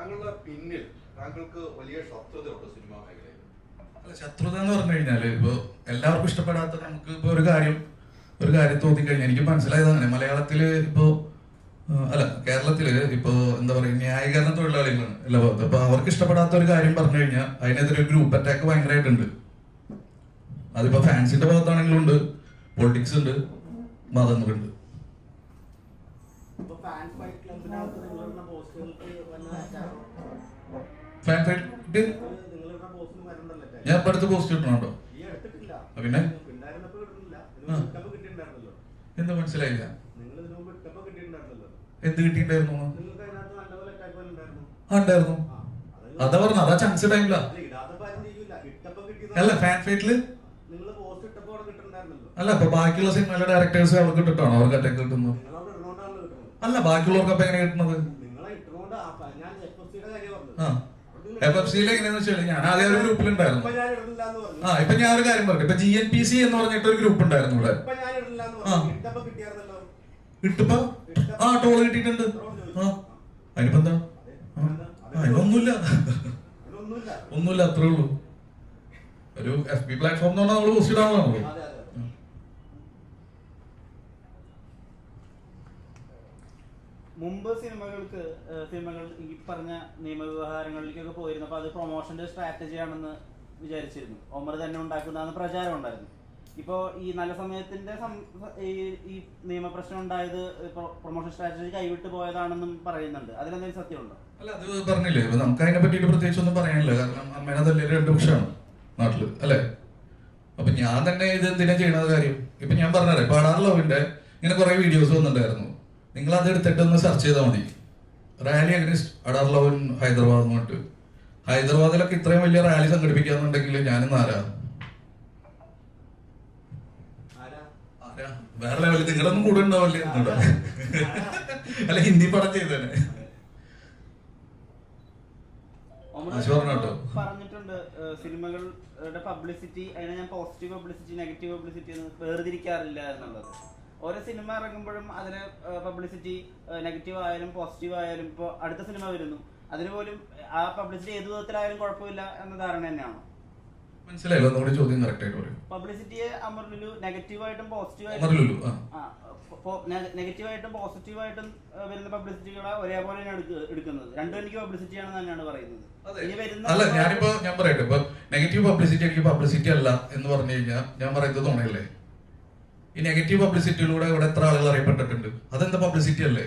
താങ്കളുടെ പിന്നിൽ താങ്കൾക്ക് വലിയ ശത്രുതയുണ്ട് സിനിമാ മേഖലയിൽ അല്ല ശത്രുത എന്ന് പറഞ്ഞു കഴിഞ്ഞാല് ഇപ്പൊ എല്ലാവർക്കും ഇഷ്ടപ്പെടാത്ത നമുക്ക് ഇപ്പൊ ഒരു കാര്യം ഒരു കാര്യം തോന്നി കഴിഞ്ഞാൽ എനിക്ക് മനസ്സിലായത് അങ്ങനെ മലയാളത്തില് ഇപ്പോ ആ, അല്ല കേരളത്തില് ഇപ്പോ എന്താ പറയുക ന്യായീകരണ തൊഴിലാളികളാണ് എല്ലാ ഭാഗത്തും അപ്പൊ അവർക്ക് ഇഷ്ടപ്പെടാത്ത ഒരു കാര്യം പറഞ്ഞു കഴിഞ്ഞാൽ അതിനെതിരെ ഒരു ഗ്രൂപ്പ് അറ്റാക്ക് ഭയങ്കരമായിട്ടുണ്ട് അതിപ്പോ ഫാൻസിന്റെ ഭാഗത്താണെങ്കിലും ഉണ്ട് പൊളിറ്റിക്സ് ഉണ്ട് മതങ്ങളുണ്ട് ഇപ്പൊ ഫാൻസ് ഫൈറ്റ് ക്ലബിനകത്ത് നിങ്ങളിടുന്ന പോസ്റ്റുകൾക്ക് വല്ല attack ഉം ഫാൻ ഫൈറ്റ് നിങ്ങളിടുന്ന പോസ്റ്റിന് വരണ്ടല്ലോ ഞാൻ ഇപ്പൊ അടുത്ത് പോസ്റ്റ് ഇട്ടണോ ഈ എടുത്തിട്ടില്ല ആ, പിന്നെ? ഉണ്ടായിരുന്നപ്പോ ഇടുന്നില്ല ആ. ഇതിന് ഇട്ടപ്പോ കിട്ടിയിട്ടുണ്ടായിരുന്നല്ലോ എന്താ മനസ്സിലായില്ല നിങ്ങൾ ഇതിനു മുമ്പ് ഇട്ടപ്പോ കിട്ടിയിട്ടുണ്ടായിരുന്നല്ലോ എന്ത് കിട്ടിയിട്ടുണ്ടായിരുന്നു നിങ്ങൾക്ക് അതിനകത്ത് നല്ലപോലെ അറ്റാക്ക് ഉണ്ടായിരുന്നു ആ ഉണ്ടായിരുന്നു ആ അത് അതാ പറഞ്ഞ അതാ ചാൻസ് ടൈമില്ല അല്ല, ഇടാത്തപ്പോ ആരും ചെയ്യൂല ഇട്ടപ്പോ അല്ല കിട്ടിയത് ഫാൻ ഫൈറ്റില് നിങ്ങൾ പോസ്റ്റ് ഇട്ടപ്പോ അവിടെ കിട്ടുന്നുണ്ടായിരുന്നല്ലോ അല്ല അപ്പൊ ബാക്കിയുള്ള സിനിമയിലെ ഡയറക്ടേഴ്സ് അവർക്ക് ഇട്ടിട്ടാണോ അവർക്ക് അറ്റാക്ക് കിട്ടുന്നത് നിങ്ങൾ അവിടെ ഇടുന്നോണ്ടാണല്ലോ കിട്ടുന്നത് അല്ല ബാക്കിയുള്ളവർക്ക് അപ്പൊ എങ്ങനെ കിട്ടുന്നത് നിങ്ങളെ ഇട്ടുകൊണ്ട് ആ പ- ഞാൻ എഫ് എഫ് സിയുടെ കാര്യം പറഞ്ഞത് ആ എഫ് എഫ് സിയിൽ എങ്ങനെയാന്ന് വെച്ചാൽ ഞാൻ ആദ്യം ഒരു ഗ്രൂപ്പിലുണ്ടായിരുന്നു ഇപ്പൊ ഞാൻ ഇടുന്നില്ല എന്ന് പറഞ്ഞു ആ ഇപ്പൊ ഞാൻ ഒരു കാര്യം പറഞ്ഞു ഇപ്പൊ ജി എൻ പി സി എന്ന് പറഞ്ഞിട്ട് ഒരു ഗ്രൂപ്പ് ഉണ്ടായിരുന്നു ഇവിടെ ഇപ്പൊ ഞാൻ ഇടുന്നില്ല എന്ന് ആ. പറഞ്ഞു ഇട്ടപ്പോ കിട്ടിയായിരുന്നല്ലോ ഇട്ടിപ്പോ ആ ടോള് കിട്ടിയിട്ടുണ്ട് ആ അതിനിപ്പോ എന്താ ആ, ആ, അതിനൊന്നുമില്ല അതിനൊന്നുമില്ല ഒന്നുമില്ല അത്രേ ഉള്ളൂ ഒരു എഫ് ബി പ്ലാറ്റ്ഫോം എന്ന് പറഞ്ഞാൽ നമ്മൾ പോസ്റ്റ് ഇടാണല്ലോ അതെ അതെ മുമ്പ് സിനിമകൾക്ക് ഏഹ് സിനിമകൾ ഈ പറഞ്ഞ നിയമവ്യവഹാരങ്ങളിലേക്കൊക്കെ പോയിരുന്നപ്പോൾ അത് പ്രൊമോഷന്റെ സ്ട്രാറ്റജി ആണെന്ന് വിചാരിച്ചിരുന്നു ഒമർ തന്നെ ഉണ്ടാക്കുന്നതെന്ന് പ്രചാരം ഉണ്ടായിരുന്നു ഇപ്പോൾ ഈ നല്ല സമയത്തിന്റെ സം- ഈ ഈ നിയമപ്രശ്നം ഉണ്ടായത് പ്രൊമോഷൻ സ്ട്രാറ്റജി കൈവിട്ട് പോയതാണെന്നും പറയുന്നുണ്ട് അതിലെന്തെങ്കിലും സത്യമുണ്ടോ അല്ല അത് പറഞ്ഞില്ലേ ഇപ്പൊ നമുക്ക് അതിനെ പറ്റിയിട്ട് പ്രത്യേകിച്ച് ഒന്നും പറയാനില്ല കാരണം അമ്മേനെ തല്ലേ രണ്ട് പക്ഷമാണ് നാട്ടില് അല്ലേ അപ്പൊ ഞാൻ തന്നെ ഇത് എന്തിനാ ചെയ്യണത് കാര്യം ഇപ്പൊ ഞാൻ പറഞ്ഞേ പാടാർ ലവിന്റെ ഇങ്ങനെ കുറെ വീഡിയോസ് വന്നിട്ടുണ്ടായിരുന്നു നിങ്ങൾ അത് എടുത്തിട്ട് ഒന്ന് സെർച്ച് ചെയ്താൽ മതി റാലി അഗ്നിസ്റ്റ് അടാർ ലവൻ ഹൈദരാബാദ് എന്ന് പറഞ്ഞിട്ട് ഹൈദരാബാദിലൊക്കെ ഇത്രയും വലിയ റാലി സംഘടിപ്പിക്കാന്നുണ്ടെങ്കിൽ ഞാനിന്ന് ആരാ ആരാ ആരാ വേറെ ലെവലിൽ നിങ്ങളൊന്നും കൂടെ ഉണ്ടാവില്ലേ എന്നോട്. അല്ല ഹിന്ദി പടം ചെയ്തേനെ ഒമർ ആ, sure ആണ് കേട്ടോ. പറഞ്ഞിട്ടുണ്ട് ഏഹ് സിനിമകളുടെ പബ്ലിസിറ്റി അതിനെ ഞാൻ പോസിറ്റീവ് പബ്ലിസിറ്റി നെഗറ്റീവ് പബ്ലിസിറ്റി എന്ന് വേർതിരിക്കാറില്ല എന്നുള്ളത് ഓരോ സിനിമ ഇറങ്ങുമ്പോഴും അതിന് പബ്ലിസിറ്റി നെഗറ്റീവ് ആയാലും പോസിറ്റീവ് ആയാലും ഇപ്പോൾ അടുത്ത സിനിമ വരുന്നു അതിന് പോലും ആ പബ്ലിസിറ്റി ഏത് വിധത്തിലായാലും കുഴപ്പമില്ല എന്ന ധാരണ തന്നെയാണോ മനസ്സിലായില്ല ഒന്നുകൂടി ചോദ്യം കറക്റ്റ് ആയിട്ട് പറയും പബ്ലിസിറ്റിയെ അമർലുലു നെഗറ്റീവായിട്ടും പോസിറ്റീവായിട്ടും അമർലുലു, ആ. നെഗറ്റീവായിട്ടും പോസിറ്റീവായിട്ടും വരുന്ന പബ്ലിസിറ്റികളെ ഒരേപോലെ എടുക്കുന്നത് രണ്ടും എനിക്ക് പബ്ലിസിറ്റി ആണെന്ന് തന്നെയാണ് പറയുന്നത് ഇനി വരുന്ന അല്ല ഞാനിപ്പോ ഞാൻ പറയട്ടെ ഇപ്പൊ നെഗറ്റീവ് പബ്ലിസിറ്റി എനിക്ക് പബ്ലിസിറ്റി അല്ല എന്ന് പറഞ്ഞു കഴിഞ്ഞാൽ ഞാൻ പറയുന്നത് തോന്നയല്ലേ ഈ നെഗറ്റീവ് പബ്ലിസിറ്റിയിലൂടെ ഇവിടെ എത്ര ആളുകൾ അറിയപ്പെട്ടിട്ടുണ്ട് അതെന്താ പബ്ലിസിറ്റി അല്ലേ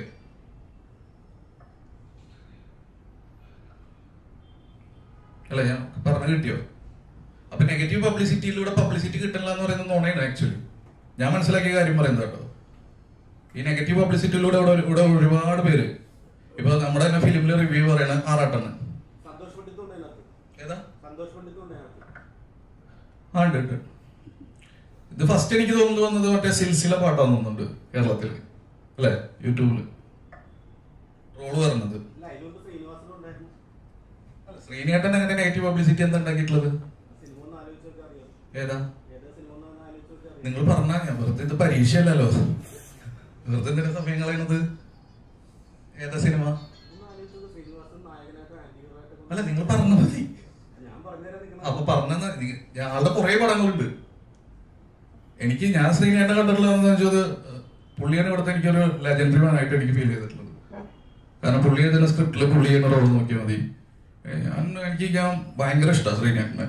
അല്ല ഞാൻ പറഞ്ഞു കിട്ടിയോ അപ്പൊ നെഗറ്റീവ് പബ്ലിസിറ്റിയിലൂടെ പബ്ലിസിറ്റി കിട്ടില്ല എന്ന് പറയുന്നത് നോണയാണ് ആക്ച്വലി ഞാൻ മനസ്സിലാക്കിയ കാര്യം പറയുന്നത് കേട്ടോ ഈ നെഗറ്റീവ് പബ്ലിസിറ്റിയിലൂടെ ഇവിടെ ഇവിടെ ഒരുപാട് പേര് ഇപ്പൊ നമ്മുടെ തന്നെ ഫിലിമിൽ റിവ്യൂ പറയണ ആറാട്ടാണ് സന്തോഷ് പണ്ഡിത്തും ഉണ്ട് അതിനകത്ത് ഏതാ സന്തോഷ് പണ്ഡിത്തും ഉണ്ട് അതിനകത്ത് ആ ഉണ്ട് ഉണ്ട് ഇത് ഫസ്റ്റ് എനിക്ക് തോന്നുന്നു വന്നത് മറ്റേ സിൽസില പാട്ടാന്ന് തോന്നുന്നുണ്ട് കേരളത്തിൽ അല്ലേ യൂട്യൂബില് റോള് പറഞ്ഞത് ഇല്ല അതിലുണ്ട് ശ്രീനിവാസനും ഉണ്ടായിരുന്നു ശ്രീനേട്ടൻ അങ്ങനെ നെഗറ്റീവ് പബ്ലിസിറ്റി എന്താ ഉണ്ടാക്കിയിട്ടുള്ളത് സിനിമ ഒന്ന് ആലോചിച്ചൊക്കെ അറിയാം ഏതാ ഏതാ സിനിമ ഒന്ന് ആലോചിച്ചൊക്കെ അറിയാം നിങ്ങൾ പറഞ്ഞാ ഞാൻ വെറുതെ ഇത് പരീക്ഷയല്ലല്ലോ വെറുതെ എന്തിനാ സമയം കളയണത് ഏതാ സിനിമ ഒന്ന് ആലോചിച്ചത് ശ്രീനിവാസൻ നായകനായിട്ട് ആന്റി ഹീറോയായിട്ട് അല്ല നിങ്ങൾ പറഞ്ഞ മതി ഞാൻ പറഞ്ഞുതരാൻ അപ്പൊ നിൽക്കുന്ന പറഞ്ഞ ഞങ്ങളുടെ കുറെ പടങ്ങളുണ്ട് എനിക്ക് ഞാൻ ശ്രീനേട്ടൻ കണ്ടിട്ടുള്ളതെന്ന് വെച്ചത് പുള്ളിയാണ് ഇവിടുത്തെ എനിക്കൊരു ലെജൻഡറി മാൻ ആയിട്ട് എനിക്ക് ഫീൽ ചെയ്തിട്ടുള്ളത് കാരണം പുള്ളി എഴുതുന്ന സ്ക്രിപ്റ്റിൽ പുള്ളി ചെയ്യുന്ന റോൾ നോക്കിയാൽ മതി ഏ, ഞാൻ എനിക്ക് ഞാൻ ഭയങ്കര ഇഷ്ടമാണ് ശ്രീനേട്ടനെ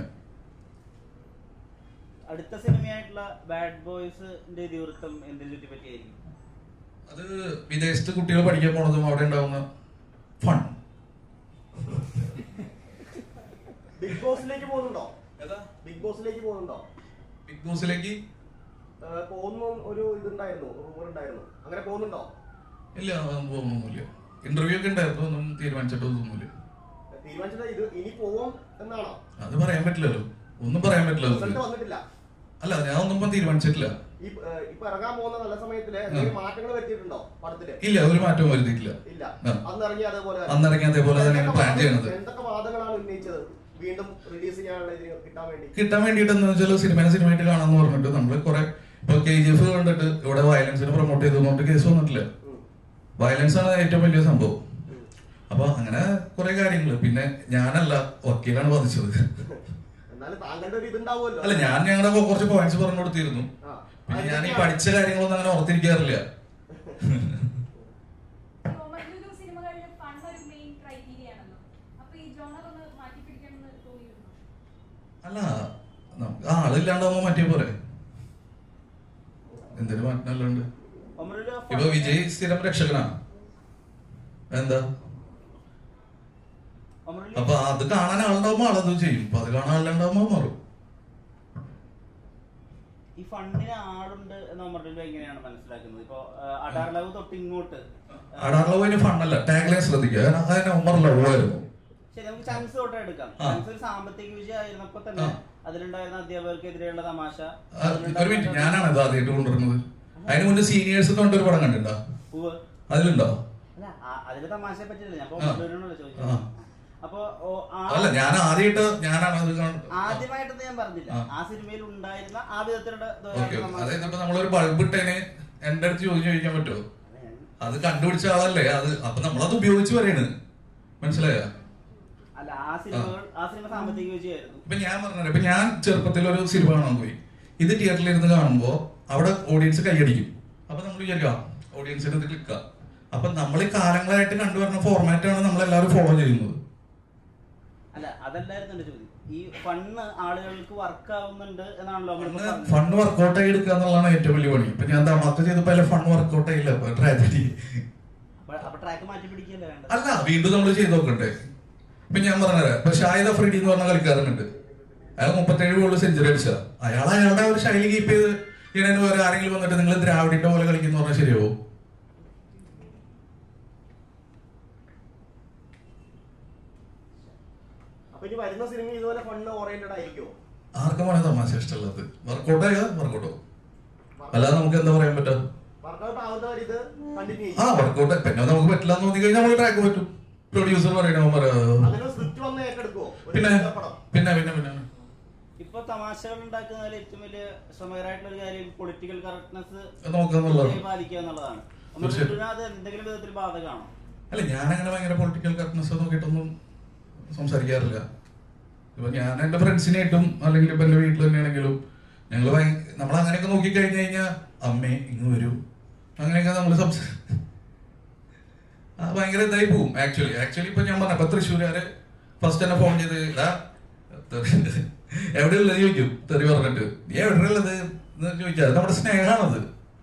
അടുത്ത സിനിമയായിട്ടുള്ള ബാഡ് ബോയ്സിന്റെ ഇതിവൃത്തം എന്തിനെ ചുറ്റി പറ്റിയായിരിക്കും അത് വിദേശത്ത് കുട്ടികൾ പഠിക്കാൻ പോണതും അവിടെ ഉണ്ടാവുന്ന ഫൺ ബിഗ് ബോസിലേക്ക് പോകുന്നുണ്ടോ ബിഗ് ബോസിലേക്ക് പോകുന്നുണ്ടോ ബിഗ് ബോസിലേക്ക് ഏഹ് പോകുന്നു ഒരു ഇതുണ്ടായിരുന്നു റൂമർ ഉണ്ടായിരുന്നു അങ്ങനെ പോകുന്നുണ്ടോ ഇല്ല അതൊന്നും പോകുന്നൊന്നുമില്ല ഇന്റർവ്യൂ ഒക്കെ ഉണ്ടായിരുന്നു ഒന്നും തീരുമാനിച്ചിട്ടൊന്നുമില്ല തീരുമാനിച്ചത് ഇത് ഇനി പോവും എന്നാണോ അത് പറയാൻ പറ്റില്ലല്ലോ ഒന്നും പറയാൻ പറ്റില്ല റിസൾട്ട് നമുക്ക്. വന്നിട്ടില്ല അല്ല ഞാൻ ഒന്നും ഇപ്പം തീരുമാനിച്ചിട്ടില്ല ഈ ഏഹ് ഇപ്പൊ ഇറങ്ങാൻ പോകുന്ന നല്ല സമയത്തില് എന്തെങ്കിലും മാറ്റങ്ങൾ വരുത്തിയിട്ടുണ്ടോ പടത്തില് ഇല്ല ഒരു മാറ്റവും വരുത്തിയിട്ടില്ല ഇല്ല ആ. അന്ന് ഇറങ്ങി അതേപോലെ തന്നെ. അന്നിറങ്ങി അതേപോലെ തന്നെയാണ് എന്തൊക്കെ പ്ലാൻ വാദങ്ങൾ- ചെയ്യണത് എന്തൊക്കെ വാദങ്ങളാണ് ഉന്നയിച്ചത് വീണ്ടും റിലീസ് ചെയ്യാനുള്ള ഇതിന് കിട്ടാൻ വേണ്ടി കിട്ടാൻ വേണ്ടിയിട്ട് എന്ന് വെച്ചാൽ സിനിമയെ സിനിമയായിട്ട് കാണാന്ന് പറഞ്ഞിട്ട് നമ്മൾ കുറെ ഇപ്പൊ കെ ജി എഫ് കണ്ടിട്ട് ഇവിടെ വയലൻസിനെ പ്രൊമോട്ട് ചെയ്തുകൊണ്ട് കേസ് വന്നിട്ടില്ല ഉം. വയലൻസ് ആണ് ഏറ്റവും വലിയ സംഭവം അപ്പൊ അങ്ങനെ കുറെ കാര്യങ്ങൾ പിന്നെ ഞാനല്ല വക്കീലാണ് വാദിച്ചത് എന്നാലും താങ്കളുടെ ഒരു ഇതുണ്ടാവുമല്ലോ അല്ല ഞാൻ ഞങ്ങളുടെ കുറച്ച് പോയിന്റ്സ് പറഞ്ഞു കൊടുത്തിരുന്നു ആ. പിന്നെ ഞാൻ ഈ അതെന്തൊക്കെയാണ്? പഠിച്ച കാര്യങ്ങളൊന്നും അങ്ങനെ ഓർത്തിരിക്കാറില്ല മറ്റൊരു സിനിമകളിൽ ഫൺ ഒരു മെയിൻ ക്രൈറ്റീരിയ ആണല്ലോ അപ്പൊ ഈ ജോണർ ഒന്ന് മാറ്റി പിടിക്കണമെന്ന് തോന്നിയിരുന്നു അല്ല നമുക്ക് ആളില്ലാണ്ടാവുമ്പോ മാറ്റിയ പോരെ എന്തിനു മാറ്റമല്ലാണ്ട് ഒമറിലു ആ ഇപ്പൊ വിജയ് സ്ഥിരം രക്ഷകനാ എന്താ ഒമറിലു അപ്പൊ അത് കാണാൻ ആളുണ്ടാവുമ്പോ ആളത് ചെയ്യും അപ്പൊ അത് കാണാൻ ആളുണ്ടാവുമ്പോ മാറും ഈ ഫണ്ടിന് ആളുണ്ട് എന്ന് ഒമറിലു എങ്ങനെയാണ് മനസ്സിലാക്കുന്നത് ഇപ്പൊ അടാർ ലവ് തൊട്ട് ഇങ്ങോട്ട് ആ, അടാർലവിന് ഫണ്ണല്ല ടാഗ്ലൈൻ ശ്രദ്ധിക്കുക കാരണം അതിന് ഉമർ ലവായിരുന്നു ശരി നമുക്ക് ചാൻസ് തൊട്ട് എടുക്കാം ആ. ചാൻസ് ഒരു സാമ്പത്തിക വിജയം ആയിരുന്നപ്പോ തന്നെ ആ. അതിലുണ്ടായിരുന്ന അധ്യാപകർക്കെതിരെയുള്ള തമാശ ആ, ഒരു മിനിറ്റ് ഞാനാണ് ഇത് ആദ്യമായിട്ട് കൊണ്ടുവരുന്നത് അതിന് മുന്നേ സീനിയേഴ്സ് കൊണ്ടൊരു പടം കണ്ടിട്ടുണ്ടോ ഉവ്വ്. അതിലുണ്ടോ അല്ല ആ- അതിലെ തമാശയെ പറ്റിയല്ല ഞാൻ ആ. ഒമറിലൂനോട് ചോദിച്ചത് ആ. അപ്പൊ ഓ, ആ- അല്ല ഞാൻ ആദ്യമായിട്ട് ഞാനാണ് അത് കാണുന്നത് ആദ്യമായിട്ടൊന്നും ഞാൻ പറഞ്ഞില്ല ആ. ആ സിനിമയിൽ ഉണ്ടായിരുന്ന ആ വിധത്തിലുള്ള ഓക്കെ അതായത് ഇപ്പൊ നമ്മളൊരു ബൾബ് ഇട്ടതിന് എന്റെ അടുത്ത് ചോദിച്ചു ചോദിക്കാൻ പറ്റുമോ അല്ല, അത് കണ്ടുപിടിച്ച ആളല്ലേ അത് അപ്പൊ നമ്മളത് ഉപയോഗിച്ച് പറയണ് മനസ്സിലായോ അല്ല ആ സിനിമകൾ ആ സിനിമ സാമ്പത്തിക വിജയമായിരുന്നു ഇപ്പൊ ഞാൻ പറഞ്ഞത് ഇപ്പൊ ഞാൻ ചെറുപ്പത്തിൽ ഒരു സിനിമ കാണാൻ പോയി ഇത് തിയേറ്ററിൽ ഇരുന്ന് കാണുമ്പോ അവിടെ ഓഡിയൻസ് കൈയടിക്കും അപ്പൊ നമ്മൾ വിചാരിക്കാം ഓഡിയൻസിന് ഇത് ക്ലിക്ക അപ്പൊ നമ്മൾ ഈ കാലങ്ങളായിട്ട് കണ്ടുവരുന്ന ഫോർമാറ്റ് ആണ് നമ്മൾ എല്ലാവരും ഫോളോ ചെയ്യുന്നത് അല്ല അതല്ലായിരുന്നു എന്റെ ചോദ്യം ഈ ഫണ്ണ് ആളുകൾക്ക് വർക്ക് ആവുന്നുണ്ട് എന്നാണല്ലോ നമ്മളിപ്പോ പറഞ്ഞത്. ഫണ്ട് വർക്കൗട്ട് ആയി എടുക്കുക എന്നുള്ളതാണ് ഏറ്റവും വലിയ പണി ഇപ്പൊ ഞാൻ തമാത്ത ചെയ്തപ്പോ അല്ലെ ഫണ്ട് വർക്കൗട്ട് ആയില്ല ട്രാജഡി അപ്പൊ അപ്പൊ ട്രാക്ക് മാറ്റി പിടിക്കല്ലേ വേണ്ടത് അല്ല വീണ്ടും നമ്മൾ ചെയ്ത് നോക്കണ്ടേ ഇപ്പൊ ഞാൻ പറഞ്ഞുതരാം ഇപ്പൊ ഷാഹിദ് അഫ്രീഡി എന്ന് പറഞ്ഞ കളിക്കാരനുണ്ട് അയാൾ മുപ്പത്തേഴ് ഗോളിൽ സെഞ്ചുറി അടിച്ച അയാൾ അയാളുടെ ഒരു ശൈലി കീപ്പ് ചെയ്ത് ഇതിനു വേറെ ആരെങ്കിലും വന്നിട്ട് നിങ്ങൾ ദ്രാവിഡിന്റെ പോലെ കളിക്കുന്ന പറഞ്ഞാൽ ശരിയാവോ അപ്പൊ ഇനി വരുന്ന സിനിമ ഇതുപോലെ ഫണ്ട് ഓറിയന്റഡ് ആയിരിക്കുമോ ആർക്കുമാണ് തമാശ ഇഷ്ടമുള്ളത് വർക്കൗട്ട് ആയ വർക്കൗട്ടോ അല്ലാതെ നമുക്ക് എന്താ പറയാൻ പറ്റുക വർക്കൗട്ട് ആവുന്നവർ ഇത് കണ്ടിന്യൂ ആ ചെയ്യും വർക്കൗട്ട് പിന്നെ നമുക്ക് പറ്റില്ല എന്ന് തോന്നി കഴിഞ്ഞാൽ നമ്മൾ ട്രാക്ക് പറ്റും പ്രൊഡ്യൂസർ പറയണോ പറയാ അങ്ങനെ സ്ക്രിപ്റ്റ് വന്ന് ഏറ്റെടുക്കുമോ ഒരു പിന്നെ സിനിമ പടം പിന്നെ പിന്നെ പിന്നെ ഇപ്പൊ തമാശകൾ ഉണ്ടാക്കുന്നതിൽ ഏറ്റവും വലിയ ശ്രമകരമായിട്ടുള്ള ഒരു കാര്യം പൊളിറ്റിക്കൽ കറക്റ്റ്നെസ് നോക്കാന്നുള്ളതാണ് പാലിക്കുക എന്നുള്ളതാണ് തീർച്ചയായും. ഒമറിലുവിന് അത് എന്തെങ്കിലും വിധത്തിൽ ബാധകമാണോ അല്ല ഞാനങ്ങനെ ഭയങ്കര പൊളിറ്റിക്കൽ കറക്റ്റ്നെസ് നോക്കിയിട്ടൊന്നും സംസാരിക്കാറില്ല ഇപ്പൊ ഞാൻ എന്റെ ഫ്രണ്ട്സിനായിട്ടും അല്ലെങ്കിൽ ഇപ്പൊ എന്റെ വീട്ടിൽ തന്നെയാണെങ്കിലും ഞങ്ങൾ നമ്മൾ അങ്ങനെയൊക്കെ നോക്കി കഴിഞ്ഞു കഴിഞ്ഞാൽ അമ്മേ ഇങ്ങ് വരൂ അങ്ങനെയൊക്കെ നമ്മൾ സംസാ ആ, ഭയങ്കര ഇതായി പോവും ആക്ച്വലി ആക്ച്വലി ഇപ്പൊ ഞാൻ പറഞ്ഞ ഇപ്പൊ തൃശ്ശൂരുകാര് ഫസ്റ്റ് തന്നെ ഫോൺ ചെയ്ത് "എടാ, തെറി- എവിടെയുള്ളത് ചോദിക്കും തെറി പറഞ്ഞിട്ട് നീ എവിടെയുള്ളത് എന്ന് ചോദിക്കാതെ നമ്മുടെ സ്നേഹമാണത്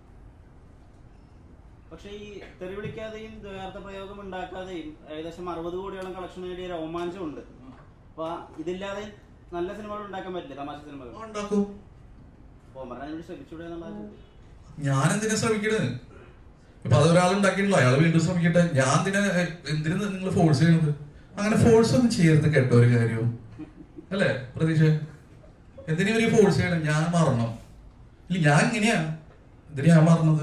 പക്ഷേ ഈ തെറി വിളിക്കാതെയും ദ്വയാർത്ഥ പ്രയോഗം ഉണ്ടാക്കാതെയും ഏകദേശം അറുപത് കോടിയോളം കളക്ഷൻ നേടിയ രോമാഞ്ചമുണ്ട് അപ്പൊ ഇതില്ലാതെ നല്ല സിനിമകൾ ഉണ്ടാക്കാൻ പറ്റില്ല തമാശ സിനിമകൾ ഉണ്ടാക്കും ഓമറിനെ അതിനുവേണ്ടി ശ്രമിച്ചൂടെ എന്നുള്ള ചോദ്യം ഞാൻ എന്തിനാ ശ്രമിക്കണത് ഇപ്പൊ അത് ഒരാൾ ഉണ്ടാക്കിയിട്ടുള്ളൂ അയാൾ വീണ്ടും ശ്രമിക്കട്ടെ ഞാൻ എന്തിനാ എന്തിനു നിങ്ങൾ ഫോഴ്സ് ചെയ്യണത് അങ്ങനെ ഫോഴ്സ് ഒന്നും ചെയ്യരുത് കേട്ടോ ഒരു കാര്യവും അല്ലേ പ്രതീക്ഷ എന്തിനാ ഇവര് ഫോഴ്സ് ചെയ്യണം ഞാൻ മാറണം ഇല്ല ഞാൻ ഇങ്ങനെയാ എന്തിനാ ഞാൻ മാറുന്നത്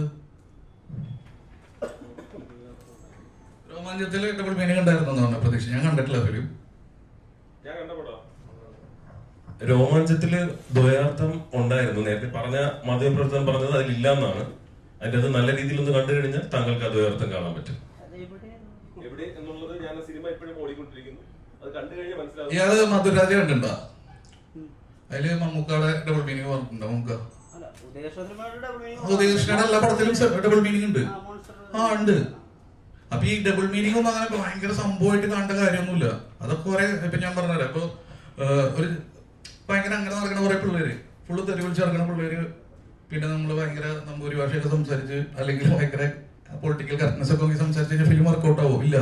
രോമാഞ്ചത്തില് ഡബിൾ മീനിങ് ഉണ്ടായിരുന്നു എന്നാണ് പ്രതീക്ഷ ഞാൻ കണ്ടിട്ടില്ല ഫിലിം ഞാൻ കണ്ട പടം രോമാഞ്ചത്തില് ദ്വയാർത്ഥം ഉണ്ടായിരുന്നു നേരത്തെ പറഞ്ഞ മാധ്യമപ്രവർത്തകൻ പറഞ്ഞത് അതിലില്ല എന്നാണ് അതിന്റെ അത് നല്ല രീതിയിൽ ഒന്ന് കണ്ടു കഴിഞ്ഞാൽ താങ്കൾക്ക് ആ ദ്വയാർത്ഥം കാണാൻ പറ്റും അത് എവിടെയാണ് എവിടെ എന്നുള്ളത് ഞാൻ ആ സിനിമ ഇപ്പോഴും ഓടിക്കൊണ്ടിരിക്കുന്നു അത് കണ്ടു കഴിഞ്ഞാൽ മനസ്സിലാവും ഇയാള് മധുരാജ കണ്ടിട്ടുണ്ടോ അതില് മമ്മൂക്കാടെ ഡബിൾ മീനിങ് പറഞ്ഞിട്ടുണ്ടോ മമ്മൂക്ക അല്ല ഉദയശ്രീയുടെ ഡബിൾ ഉദയകൃഷ്ണയുടെ എല്ലാ പടത്തിലും ഡബിൾ മീനിങ് ഉണ്ട് ആ, monster. ആ ഉണ്ട് അപ്പൊ ഈ ഡബിൾ മീനിങ് ഒന്നും അങ്ങനെ ഭയങ്കര സംഭവമായിട്ട് കാണേണ്ട കാര്യമൊന്നുമില്ല അതൊക്കെ കുറെ ഇപ്പൊ ഞാൻ പറഞ്ഞുതരാം ഇപ്പൊ ഏഹ്, ഒരു ഭയങ്കര അങ്ങനെ നടക്കുന്ന കുറെ പിള്ളേര് ഫുള്ള് തെറി വിളിച്ച് നടക്കുന്ന പിള്ളേര് പിന്നെ നമ്മൾ ഭയങ്കര നമ്പൂരി ഭാഷയൊക്കെ സംസാരിച്ച് അല്ലെങ്കിൽ ഭയങ്കര പൊളിറ്റിക്കൽ കറക്റ്റ്നെസ് ഒക്കെ നോക്കി സംസാരിച്ച് കഴിഞ്ഞാൽ ഫിലിം വർക്കൗട്ട് ആവോ ഇല്ല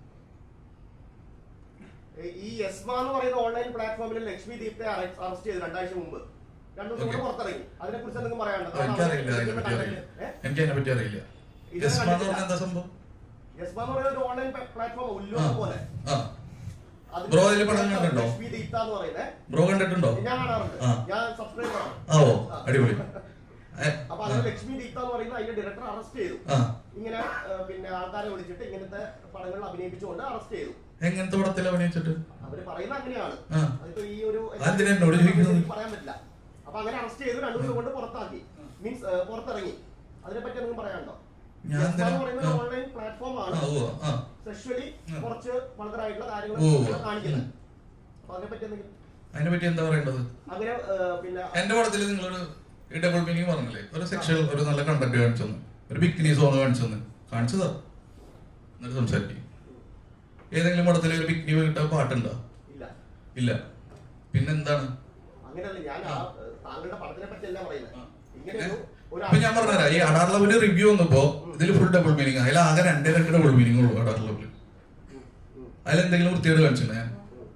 ഈ യസ്മ എന്ന് പറയുന്ന ഓൺലൈൻ പ്ലാറ്റ്ഫോമിൽ ലക്ഷ്മി ദീപ്തെ അറസ്റ്റ് ചെയ്തു രണ്ടാഴ്ച മുമ്പ് രണ്ടു ദിവസം Okay. കൂടെ പുറത്തിറങ്ങി അതിനെ കുറിച്ച് എന്തെങ്കിലും പറയാനുണ്ടോ എനിക്കറിയില്ല അതിനെ പറ്റി അറിയില്ല എനിക്ക് അതിനെ പറ്റി അറിയില്ല ഇത് യസ്മ എന്ന് കണ്ടിട്ടില്ല. പറഞ്ഞാൽ എന്താ സംഭവം യസ്മ എന്ന് പറയുന്ന ഒരു ഓൺലൈൻ പ്ലാറ്റ്ഫോം ആ ഉല്ലോകം പോലെ ആ അതിൽ ബ്രോ അതില് പടം കണ്ടിട്ടുണ്ടോ? ലക്ഷ്മി ദീപ്ത എന്ന് പറയുന്നത് ബ്രോ കണ്ടിട്ടുണ്ടോ ഞാൻ കാണാറുണ്ട് ആ. ഞാൻ സബ്സ്ക്രൈബർ ആണ് ആ ഓ അടിപൊളി ഏ, അപ്പൊ ആ, അതിൽ ലക്ഷ്മി ദീപ്ത എന്ന് പറയുന്ന അതിന്റെ ഡയറക്ടർ അറസ്റ്റ് ചെയ്തു ആ ഇങ്ങനെ ഏഹ്, പിന്നെ ആൾക്കാരെ വിളിച്ചിട്ട് ഇങ്ങനത്തെ പടങ്ങൾ അഭിനയിപ്പിച്ചുകൊണ്ട് അറസ്റ്റ് ചെയ്തു എങ്ങനത്തെ പടത്തിൽ അഭിനയിച്ചിട്ട് അവര് പറയുന്നത് അങ്ങനെയാണ് ആ. അതിപ്പോ ഈ ഒരു അതെന്തിനാ എന്നോട് ചോദിക്കുന്നത്? എനിക്ക് പറയാൻ പറ്റില്ല അപ്പൊ അങ്ങനെ അറസ്റ്റ് ചെയ്തു രണ്ടു ദിവസം കൊണ്ട് പുറത്താക്കി മീൻസ് പുറത്തിറങ്ങി അതിനെപ്പറ്റി എന്തെങ്കിലും പറയാനുണ്ടോ ഞാൻ യസ്മ എന്ന് എന്തിനാ- പറയുന്നത് ആ. ഓൺലൈൻ പ്ലാറ്റ്ഫോം ആ ആണ് ഓ ആ സെക്ഷുവലി ഉം. കുറച്ച് വളരായിട്ടുള്ള കാര്യങ്ങൾ ഓ. കാണിക്കുന്നത് അപ്പൊ അതിനെപ്പറ്റി എന്തെങ്കിലും അതിനെ പറ്റി എന്താ പറയേണ്ടത് അങ്ങനെ ആ, പിന്നെ എന്റെ പടത്തിൽ നിങ്ങളൊരു ഡബിൾ മീനിങ് പറഞ്ഞില്ലേ ഒരു സെക്ഷൽ ഒരു നല്ല കണ്ടന്റ് കാണിച്ചു തന്നു ഒരു ബിക്കിനി സോങ് കാണിച്ചു തന്നു കാണിച്ചതാ എന്നിട്ട് സംസാരിക്കും ഏതെങ്കിലും പടത്തിൽ ഒരു ബിക്കിനി കിട്ടാൻ പാട്ടുണ്ടോ ഇല്ല ഇല്ല പിന്നെന്താണ് അങ്ങനെയല്ല ഞാൻ ആ താങ്കളുടെ പടത്തിനെ പറ്റിയല്ല പറയുന്നത് ഇങ്ങനെ ഒരു ഒരു അപ്പൊ ഞാൻ പറഞ്ഞുതരാം ഈ അഡാർ ലവില് റിവ്യൂ വന്നപ്പോ ഇതിൽ ഫുൾ ഡബിൾ മീനിങ് അതിൽ ആകെ രണ്ടേ രണ്ട് ഡബിൾ മീനിങ് ഉള്ളൂ അഡാർ ലവില് അതിലെന്തെങ്കിലും വൃത്തിയോട് കാണിച്ചിട്ടുണ്ടോ ഞാൻ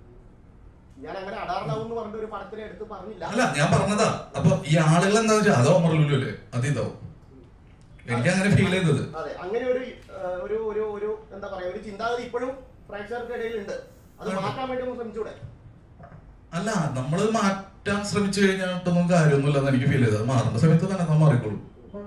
ഞാൻ അങ്ങനെ അടാർലാവും എന്ന് പറഞ്ഞ ഒരു പടത്തിനെ എടുത്ത് പറഞ്ഞില്ല അല്ല ഞാൻ പറഞ്ഞതാ അപ്പൊ ഈ ആളുകൾ എന്താ വെച്ചാൽ അതോ അമർലുലു അല്ലേ അത് ഇതാവും എനിക്ക് അങ്ങനെ ഫീൽ ചെയ്തത് അതെ അങ്ങനെ ഒരു ആ, ഒരു ഒരു ഒരു എന്താ പറയാ ഒരു ചിന്താഗതി ഇപ്പോഴും പ്രേക്ഷകർക്കിടയിൽ ഉണ്ട് അത് ഉണ്ട്. മാറ്റാൻ വേണ്ടി ഒന്ന് ശ്രമിച്ചൂടെ അല്ല നമ്മൾ മാറ്റാൻ ശ്രമിച്ചു കഴിഞ്ഞിട്ടൊന്നും കാര്യമൊന്നുമില്ലെന്ന് എനിക്ക് ഫീൽ ചെയ്തത് മാറുന്ന സമയത്ത് തന്നെ നമ്മൾ മാറിക്കോളും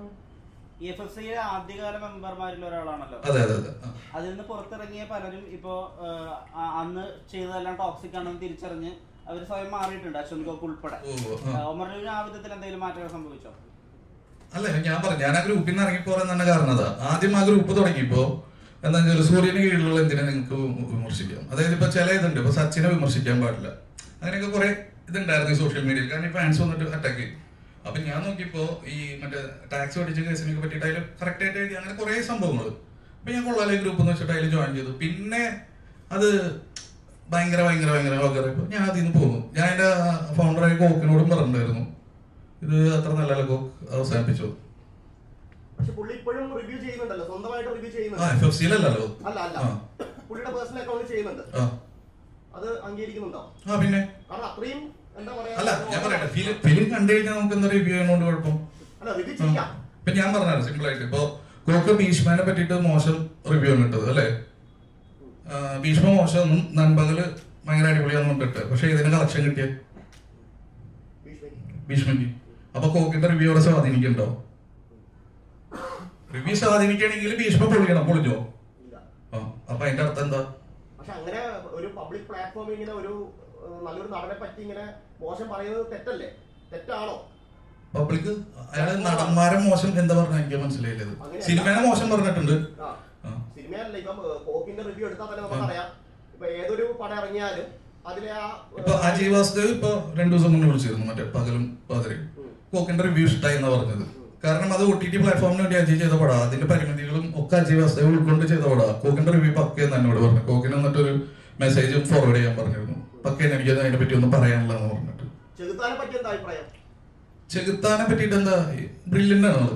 ഇ എഫ് എഫ് സിയിലെ ആദ്യകാല മെമ്പർമാരിൽ ഒരാളാണല്ലോ അതെ അതെ അതെ ആ. അതിൽ നിന്ന് പുറത്തിറങ്ങിയ പലരും ഇപ്പോ ആഹ്, ആ- അന്ന് ചെയ്തതെല്ലാം ടോക്സിക് ആണെന്ന് തിരിച്ചറിഞ്ഞ് അവർ സ്വയം മാറിയിട്ടുണ്ട് അശ്വന്ത് ഗോക്ക് ഉൾപ്പെടെ ഓ, ആ. ആഹ്, ഒമർലുവിന് ആ വിധത്തിൽ എന്തെങ്കിലും മാറ്റങ്ങൾ സംഭവിച്ചോ അല്ല ഞാൻ പറഞ്ഞു ഞാൻ ആ ഗ്രൂപ്പിൽ നിന്ന് ഇറങ്ങിപ്പോറാൻ തന്നെ കാരണം അതാ ആദ്യം ആ ഗ്രൂപ്പ് തുടങ്ങിയപ്പോ എന്താ വെച്ചാൽ സൂര്യന് കീഴിലുള്ള എന്തിനെ നിങ്ങൾക്ക് വിമർശിക്കാം അതായത് ഇപ്പൊ ചില ഇതുണ്ട് ഇപ്പൊ സച്ചിനെ വിമർശിക്കാൻ പാടില്ല അങ്ങനെയൊക്കെ കുറെ ഇതുണ്ടായിരുന്നു ഈ സോഷ്യൽ മീഡിയയിൽ കാരണം ഈ ഫാൻസ് വന്നിട്ട് അറ്റാക്ക് ചെയ്യും അപ്പൊ ഞാൻ നോക്കിയപ്പോ ഈ മറ്റേ ടാക്സ് പഠിച്ച കേസിനെ പറ്റിയിട്ട് അതിൽ കറക്റ്റ് ആയിട്ട് എഴുതി അങ്ങനെ കുറെ സംഭവങ്ങൾ അപ്പൊ ഞാൻ കൊള്ളാലെ ഗ്രൂപ്പ് എന്ന് വെച്ചിട്ട് അതിൽ ജോയിൻ ചെയ്തു പിന്നെ അത് ഭയങ്കര ഭയങ്കര ഭയങ്കര വകറിയപ്പോ ഞാൻ അതിൽ നിന്ന് പോകുന്നു ഞാൻ എന്റെ ഫൗണ്ടറായ കോക്കിനോടും പറഞ്ഞിട്ടുണ്ടായിരുന്നു ഇത് അത്ര നല്ല കോക്ക് അവസാനിപ്പിച്ചു പക്ഷെ പുള്ളി ഇപ്പോഴും റിവ്യൂ ചെയ്യുന്നുണ്ടല്ലോ സ്വന്തമായിട്ട് റിവ്യൂ ആ ചെയ്യുന്നുണ്ട് എഫ് എഫ് സിയിലല്ലോ അല്ല അല്ല ആ. പുള്ളിയുടെ പേഴ്സണൽ അക്കൗണ്ട് ചെയ്യുന്നുണ്ട് ആ അത് അംഗീകരിക്കുന്നുണ്ടോ ആ പിന്നെ കാരണം അത്രയും എന്താ പറയാ അല്ല ഞാൻ പറയട്ടെ ഫിലിം ഫിലിം കണ്ടു കഴിഞ്ഞാൽ നമുക്ക് എന്താ റിവ്യൂ ചെയ്യണോണ്ട് കുഴപ്പം അല്ല റിവ്യൂ ആ. ചെയ്യാം ഇപ്പൊ ഞാൻ പറഞ്ഞത് സിമ്പിൾ ആയിട്ട് ഇപ്പൊ കോക്ക് ഭീഷ്മനെ പറ്റിയിട്ട് മോശം റിവ്യൂ ആണ് ഇട്ടത് അല്ലേ ആ, ഭീഷ്മ മോശം ഒന്നും നൻപകല് ഭയങ്കര അടിപൊളിയാന്ന് കൊണ്ടിട്ട് പക്ഷെ ഇതിന് കളക്ഷൻ കിട്ടിയ ഭീഷ്മയ്ക്ക് ഭീഷ്മയ്ക്ക് അപ്പൊ കോക്കിന്റെ റിവ്യൂ അവിടെ സ്വാധീനിക്കുന്നുണ്ടോ റിവ്യൂ സ്വാധീനിക്കുകയാണെങ്കിൽ ഭീഷ്മ പൊളിക്കണം പൊളിഞ്ഞോ ഇല്ല ആ അപ്പൊ അതിന്റെ അർത്ഥം എന്താ പക്ഷെ അങ്ങനെ ഒരു പബ്ലിക് പ്ലാറ്റ്ഫോമിൽ ഇങ്ങനെ ഒരു ഏഹ്, നല്ലൊരു നടനെ പറ്റി ഇങ്ങനെ മോശം പറയുന്നത് തെറ്റല്ലേ തെറ്റാണോ പബ്ലിക് അയാള് നടന്മാരെ മോശം എന്താ പറഞ്ഞ എനിക്ക് മനസ്സിലായില്ലത് അങ്ങനെയല്ല. സിനിമേനെ മോശം പറഞ്ഞിട്ടുണ്ട് ആ ആ. സിനിമയല്ല ഇപ്പം ഏഹ്, കോക്കിന്റെ റിവ്യൂ എടുത്താൽ തന്നെ നമുക്കറിയാം ഇപ്പൊ ഏതൊരു പടം ഇറങ്ങിയാലും അതിലെ ആ ഇപ്പൊ അജയ് വാസുദേവ് ഇപ്പൊ രണ്ടു ദിവസം മുന്നേ വിളിച്ചിരുന്നു മറ്റേ പകലും പാതിരയും കോക്കിന്റെ റിവ്യൂ ഇഷ്ടായി എന്നാ പറഞ്ഞത് കാരണം അത് ഒ ടി ടി പ്ലാറ്റ്ഫോമിന് വേണ്ടി അജയ് ചെയ്ത പടാ അതിന്റെ പരിമിതികളും ഒക്കെ അജയ് വാസുദേവ് ഉൾക്കൊണ്ട് ചെയ്ത പടാ കോക്കിന്റെ റിവ്യൂ പക്കയെന്ന് എന്നോട് പറഞ്ഞു കോക്കിന് എന്നിട്ടൊരു മെസ്സേജും ഫോർവേഡ് ചെയ്യാൻ പറഞ്ഞിരുന്നു പക്കയെന്ന് എനിക്ക് അതിനെ പറ്റി ഒന്നും പറയാനില്ലെന്ന് പറഞ്ഞിട്ട് ചെകുത്താനെ പറ്റി എന്താ അഭിപ്രായം ചെകുത്താനെ പറ്റിയിട്ട് എന്താ ബ്രില്യന്റ് ആണ് ആള്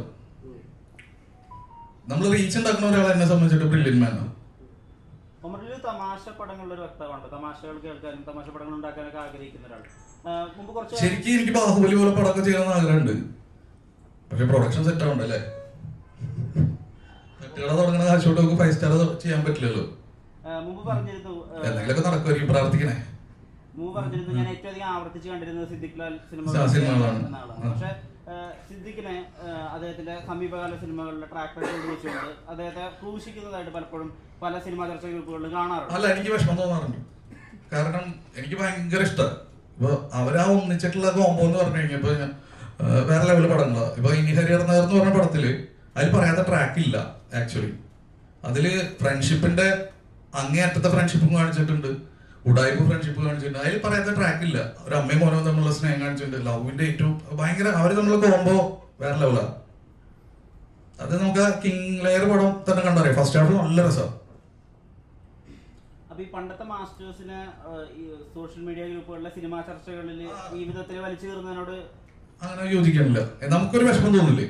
നമ്മൾ റീച്ച് ഉണ്ടാക്കുന്ന ഒരാൾ എന്നെ സംബന്ധിച്ചിട്ട് ബ്രില്യന്റ് മാനാണ് ഒമർലു തമാശ പടങ്ങളുടെ ഒരു വക്താവാണ് തമാശകൾ കേൾക്കാനും തമാശ പടങ്ങൾ ഉണ്ടാക്കാനൊക്കെ ആഗ്രഹിക്കുന്ന ഒരാൾ ആഹ്, മുമ്പ് കുറച്ച് ശരിക്കും എനിക്ക് ബാഹുബലി പോലെ പടമൊക്കെ ചെയ്യണമെന്ന് ആഗ്രഹമുണ്ട് പക്ഷെ പ്രൊഡക്ഷൻ സെറ്റ് ആവണ്ടല്ലേ തട്ടുകട തുടങ്ങുന്ന കാശോട്ട് നമുക്ക് ഫൈവ് സ്റ്റാർ ചെയ്യാൻ പറ്റില്ലല്ലോ ആഹ്, മുമ്പ് പറഞ്ഞിരുന്നു ആഹ്, എന്തെങ്കിലുമൊക്കെ നടക്കുമായിരിക്കും പ്രാർത്ഥിക്കണേ മുമ്പ് പറഞ്ഞിരുന്നു ഞാൻ ഏറ്റവും അധികം ആവർത്തിച്ച് കണ്ടിരുന്നത് സിദ്ദിഖ് ലാൽ ആ, സിനിമകളാണ്. എന്ന ആളാണ് ആ. പക്ഷെ ആഹ്, സിദ്ദിഖിനെ ആഹ്, അദ്ദേഹത്തിന്റെ സമീപകാല സിനിമകളിലെ ട്രാക്ക് റെക്കോർഡ് വെച്ചുകൊണ്ട് അദ്ദേഹത്തെ ക്രൂശിക്കുന്നതായിട്ട് പലപ്പോഴും പല സിനിമാ ചർച്ച ഗ്രൂപ്പുകളിലും കാണാറുണ്ട് അല്ല എനിക്ക് വിഷമം തോന്നാറുണ്ട് കാരണം എനിക്ക് ഭയങ്കര ഇഷ്ടമാണ് ഇപ്പൊ അവരാ ഒന്നിച്ചിട്ടുള്ള കോമ്പോ എന്ന് പറഞ്ഞു കഴിഞ്ഞപ്പോ ഞാൻ, ആ, വേറെ ലെവൽ പടങ്ങളാ ഇപ്പൊ ഇനി ഹരിയർ നഗർ എന്ന് പറഞ്ഞ പടത്തില് അതിൽ പറയാത്ത ട്രാക്ക് ഇല്ല ആക്ച്വലി അതില് ഫ്രണ്ട്ഷിപ്പിന്റെ അങ്ങേയറ്റത്തെ ഫ്രണ്ട്ഷിപ്പും കാണിച്ചിട്ടുണ്ട് ഉടായ്പ ഫ്രണ്ട്ഷിപ്പ് കാണിച്ചിട്ടുണ്ട് അതിൽ പറയാത്ത ട്രാക്ക് ഇല്ല ഒരു അമ്മയും മോനവും തമ്മിലുള്ള സ്നേഹം കാണിച്ചിട്ടുണ്ട് ലവിന്റെ ഏറ്റവും ഭയങ്കര അവര് തമ്മിലുള്ള കോമ്പോ വേറെ ലെവലാ അത് നമുക്ക് കിങ് ലെയർ പടം തന്നെ കണ്ടറിയാം ഫസ്റ്റ് ഹാഫ് നല്ല രസമാണ് അപ്പൊ ഈ പണ്ടത്തെ മാസ്റ്റേഴ്സിനെ ആഹ്, ഈ സോഷ്യൽ മീഡിയ ഗ്രൂപ്പുകളിലെ സിനിമാ ചർച്ചകളിൽ ഈ വിധത്തിൽ വലിച്ചു കയറുന്നതിനോട് അങ്ങനെ യോജിക്കാനില്ല ഏ, നമുക്കൊരു വിഷമം തോന്നില്ലേ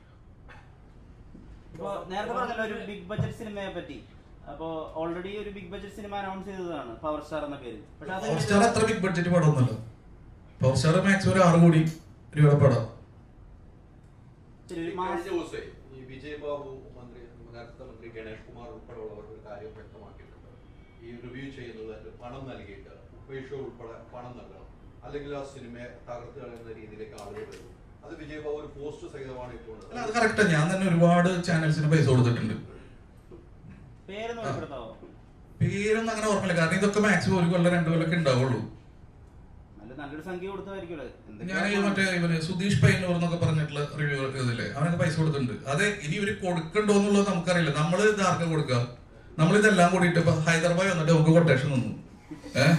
ഇപ്പൊ നേരത്തെ പറഞ്ഞല്ലോ ഒരു ബിഗ് ബഡ്ജറ്റ് സിനിമയെ പറ്റി അപ്പോ ഓൾറെഡി ഒരു ബിഗ് ബഡ്ജറ്റ് സിനിമ അനൗൺസ് ചെയ്തതാണ് പവർ സ്റ്റാർ എന്ന പേര് പക്ഷെ അത് പവർ സ്റ്റാർ അത്ര ബിഗ് ബഡ്ജറ്റ് പടമൊന്നുമല്ല പവർ സ്റ്റാർ മാക്സിമം ഒരു ആറ് കോടി രൂപയുടെ പടം ശരി, ഒരു കഴിഞ്ഞ മാസ് ദിവസമേ ഈ വിജയ് ബാബു മന്ത്രി നേരത്തെ മന്ത്രി ഗണേഷ് കുമാർ ഉൾപ്പെടെയുള്ളവർ ഒരു കാര്യം വ്യക്തമാക്കിയിട്ടുണ്ട് ഈ റിവ്യൂ ചെയ്യുന്നതിന് പണം നൽകിയിട്ട് ഉപേക്ഷ ഉൾപ്പെടെ പണം നൽകണം അല്ലെങ്കിൽ ആ സിനിമയെ തകർത്ത് കളയുന്ന രീതിയിലേക്ക് ആളുകൾ വരും അത് വിജയ് ബാബു ഒരു പോസ്റ്റ് സഹിതമാണ് ഇപ്പോൾ അല്ല അത് കറക്റ്റാ ഞാൻ തന്നെ ഒരുപാട് ചാനൽസിന് പൈസ കൊടുത്തിട്ടുണ്ട് പേരൊന്ന് വെളിപ്പെടുത്താവോ പേരൊന്നും അങ്ങനെ ഓർമ്മയില്ല കാരണം ഇതൊക്കെ മാക്സിമം ഒരു കൊല്ലം രണ്ടു കൊല്ലൊക്കെ ഉണ്ടാവുള്ളൂ നല്ല നല്ലൊരു സംഖ്യ കൊടുത്തായിരിക്കുമല്ലോ ഞാൻ ഈ മറ്റേ ഇവന് സുധീഷ് പയ്യന്നൂർ എന്നൊക്കെ പറഞ്ഞിട്ടുള്ള റിവ്യൂ ഇതില്ലേ അവനൊക്കെ പൈസ കൊടുത്തിട്ടുണ്ട് അതെ ഇനി ഇവര് കൊടുക്കണ്ടോ എന്നുള്ളത് നമുക്കറിയില്ല നമ്മള് ഇത് ആർക്കാ കൊടുക്കുക നമ്മളിതെല്ലാം കൂടിയിട്ട് ഇപ്പൊ ഹൈദരാബാദ് വന്നിട്ട് നമുക്ക് കൊട്ടേഷൻ തന്നു ഏഹ്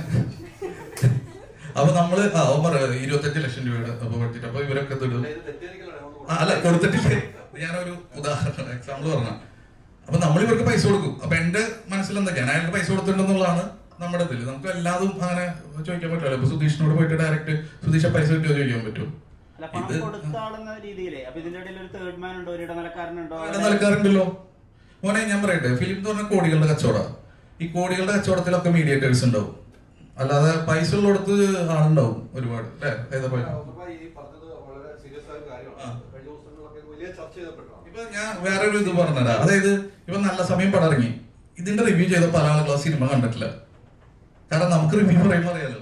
അപ്പൊ നമ്മള് ആ അവൻ പറയാം ഇരുപത്തഞ്ച് ലക്ഷം രൂപയുടെ അപ്പൊ പഠിച്ചിട്ട് അപ്പൊ ഇവരൊക്കെ ഇത് ഇടും ഇത് തെറ്റിദ്ധരിക്കലാണ് നമ്മൾ ആ, അല്ല കൊടുത്തിട്ടില്ലേ ഞാനൊരു ഉദാഹരണം എക്സാമ്പിൾ പറഞ്ഞ അപ്പൊ നമ്മൾ ഇവർക്ക് പൈസ കൊടുക്കും അപ്പൊ എന്റെ മനസ്സിൽ എന്താ ഞാൻ അയാൾക്ക് പൈസ കൊടുത്തിട്ടുണ്ടെന്നുള്ളതാണ് നമ്മുടെ ഇതിൽ നമുക്ക് എല്ലാതും അങ്ങനെ ചോദിക്കാൻ പറ്റില്ല ഇപ്പൊ സുധീഷിനോട് പോയിട്ട് ഡയറക്റ്റ് സുധീഷ പൈസ കിട്ടിയോ ചോദിക്കാൻ പറ്റും അല്ല പണം ഇത് കൊടുത്ത ആളെന്ന രീതിയിലേ അപ്പൊ ഇതിന്റെ ഇടയിൽ ഒരു തേർഡ് മാൻ ഉണ്ടോ ഒരു ഇടനിലക്കാരനുണ്ടോ അങ്ങനെ നൽകാറുണ്ടല്ലോ മോനെ ഞാൻ പറയട്ടെ ഫിലിം എന്ന് പറഞ്ഞ കോടികളുടെ കച്ചവടം ഈ കോടികളുടെ കച്ചവടത്തിലൊക്കെ മീഡിയേറ്റേഴ്സ് ഉണ്ടാവും അല്ലാതെ പൈസ ഉള്ളിടത്ത് ആളുണ്ടാവും ഒരുപാട് അല്ലേ ഹൈദരാബാദ് ഉറപ്പായി ഈ പറഞ്ഞത് വളരെ സീരിയസ് ആയ ഒരു കാര്യമാണ് ആ. കഴിഞ്ഞ ദിവസങ്ങളിലൊക്കെ ഇത് വലിയ ചർച്ച ചെയ്തപ്പെട്ടതാണ് ഇപ്പൊ ഞാൻ വേറൊരു ഇത് പറഞ്ഞുതരാം അതായത് ഇപ്പൊ നല്ല സമയം പടം ഇറങ്ങി ഇതിന്റെ റിവ്യൂ ചെയ്ത പല ആളുകളും ആ സിനിമ കണ്ടിട്ടില്ല കാരണം നമുക്ക് റിവ്യൂ പറയുമ്പോൾ അറിയാലോ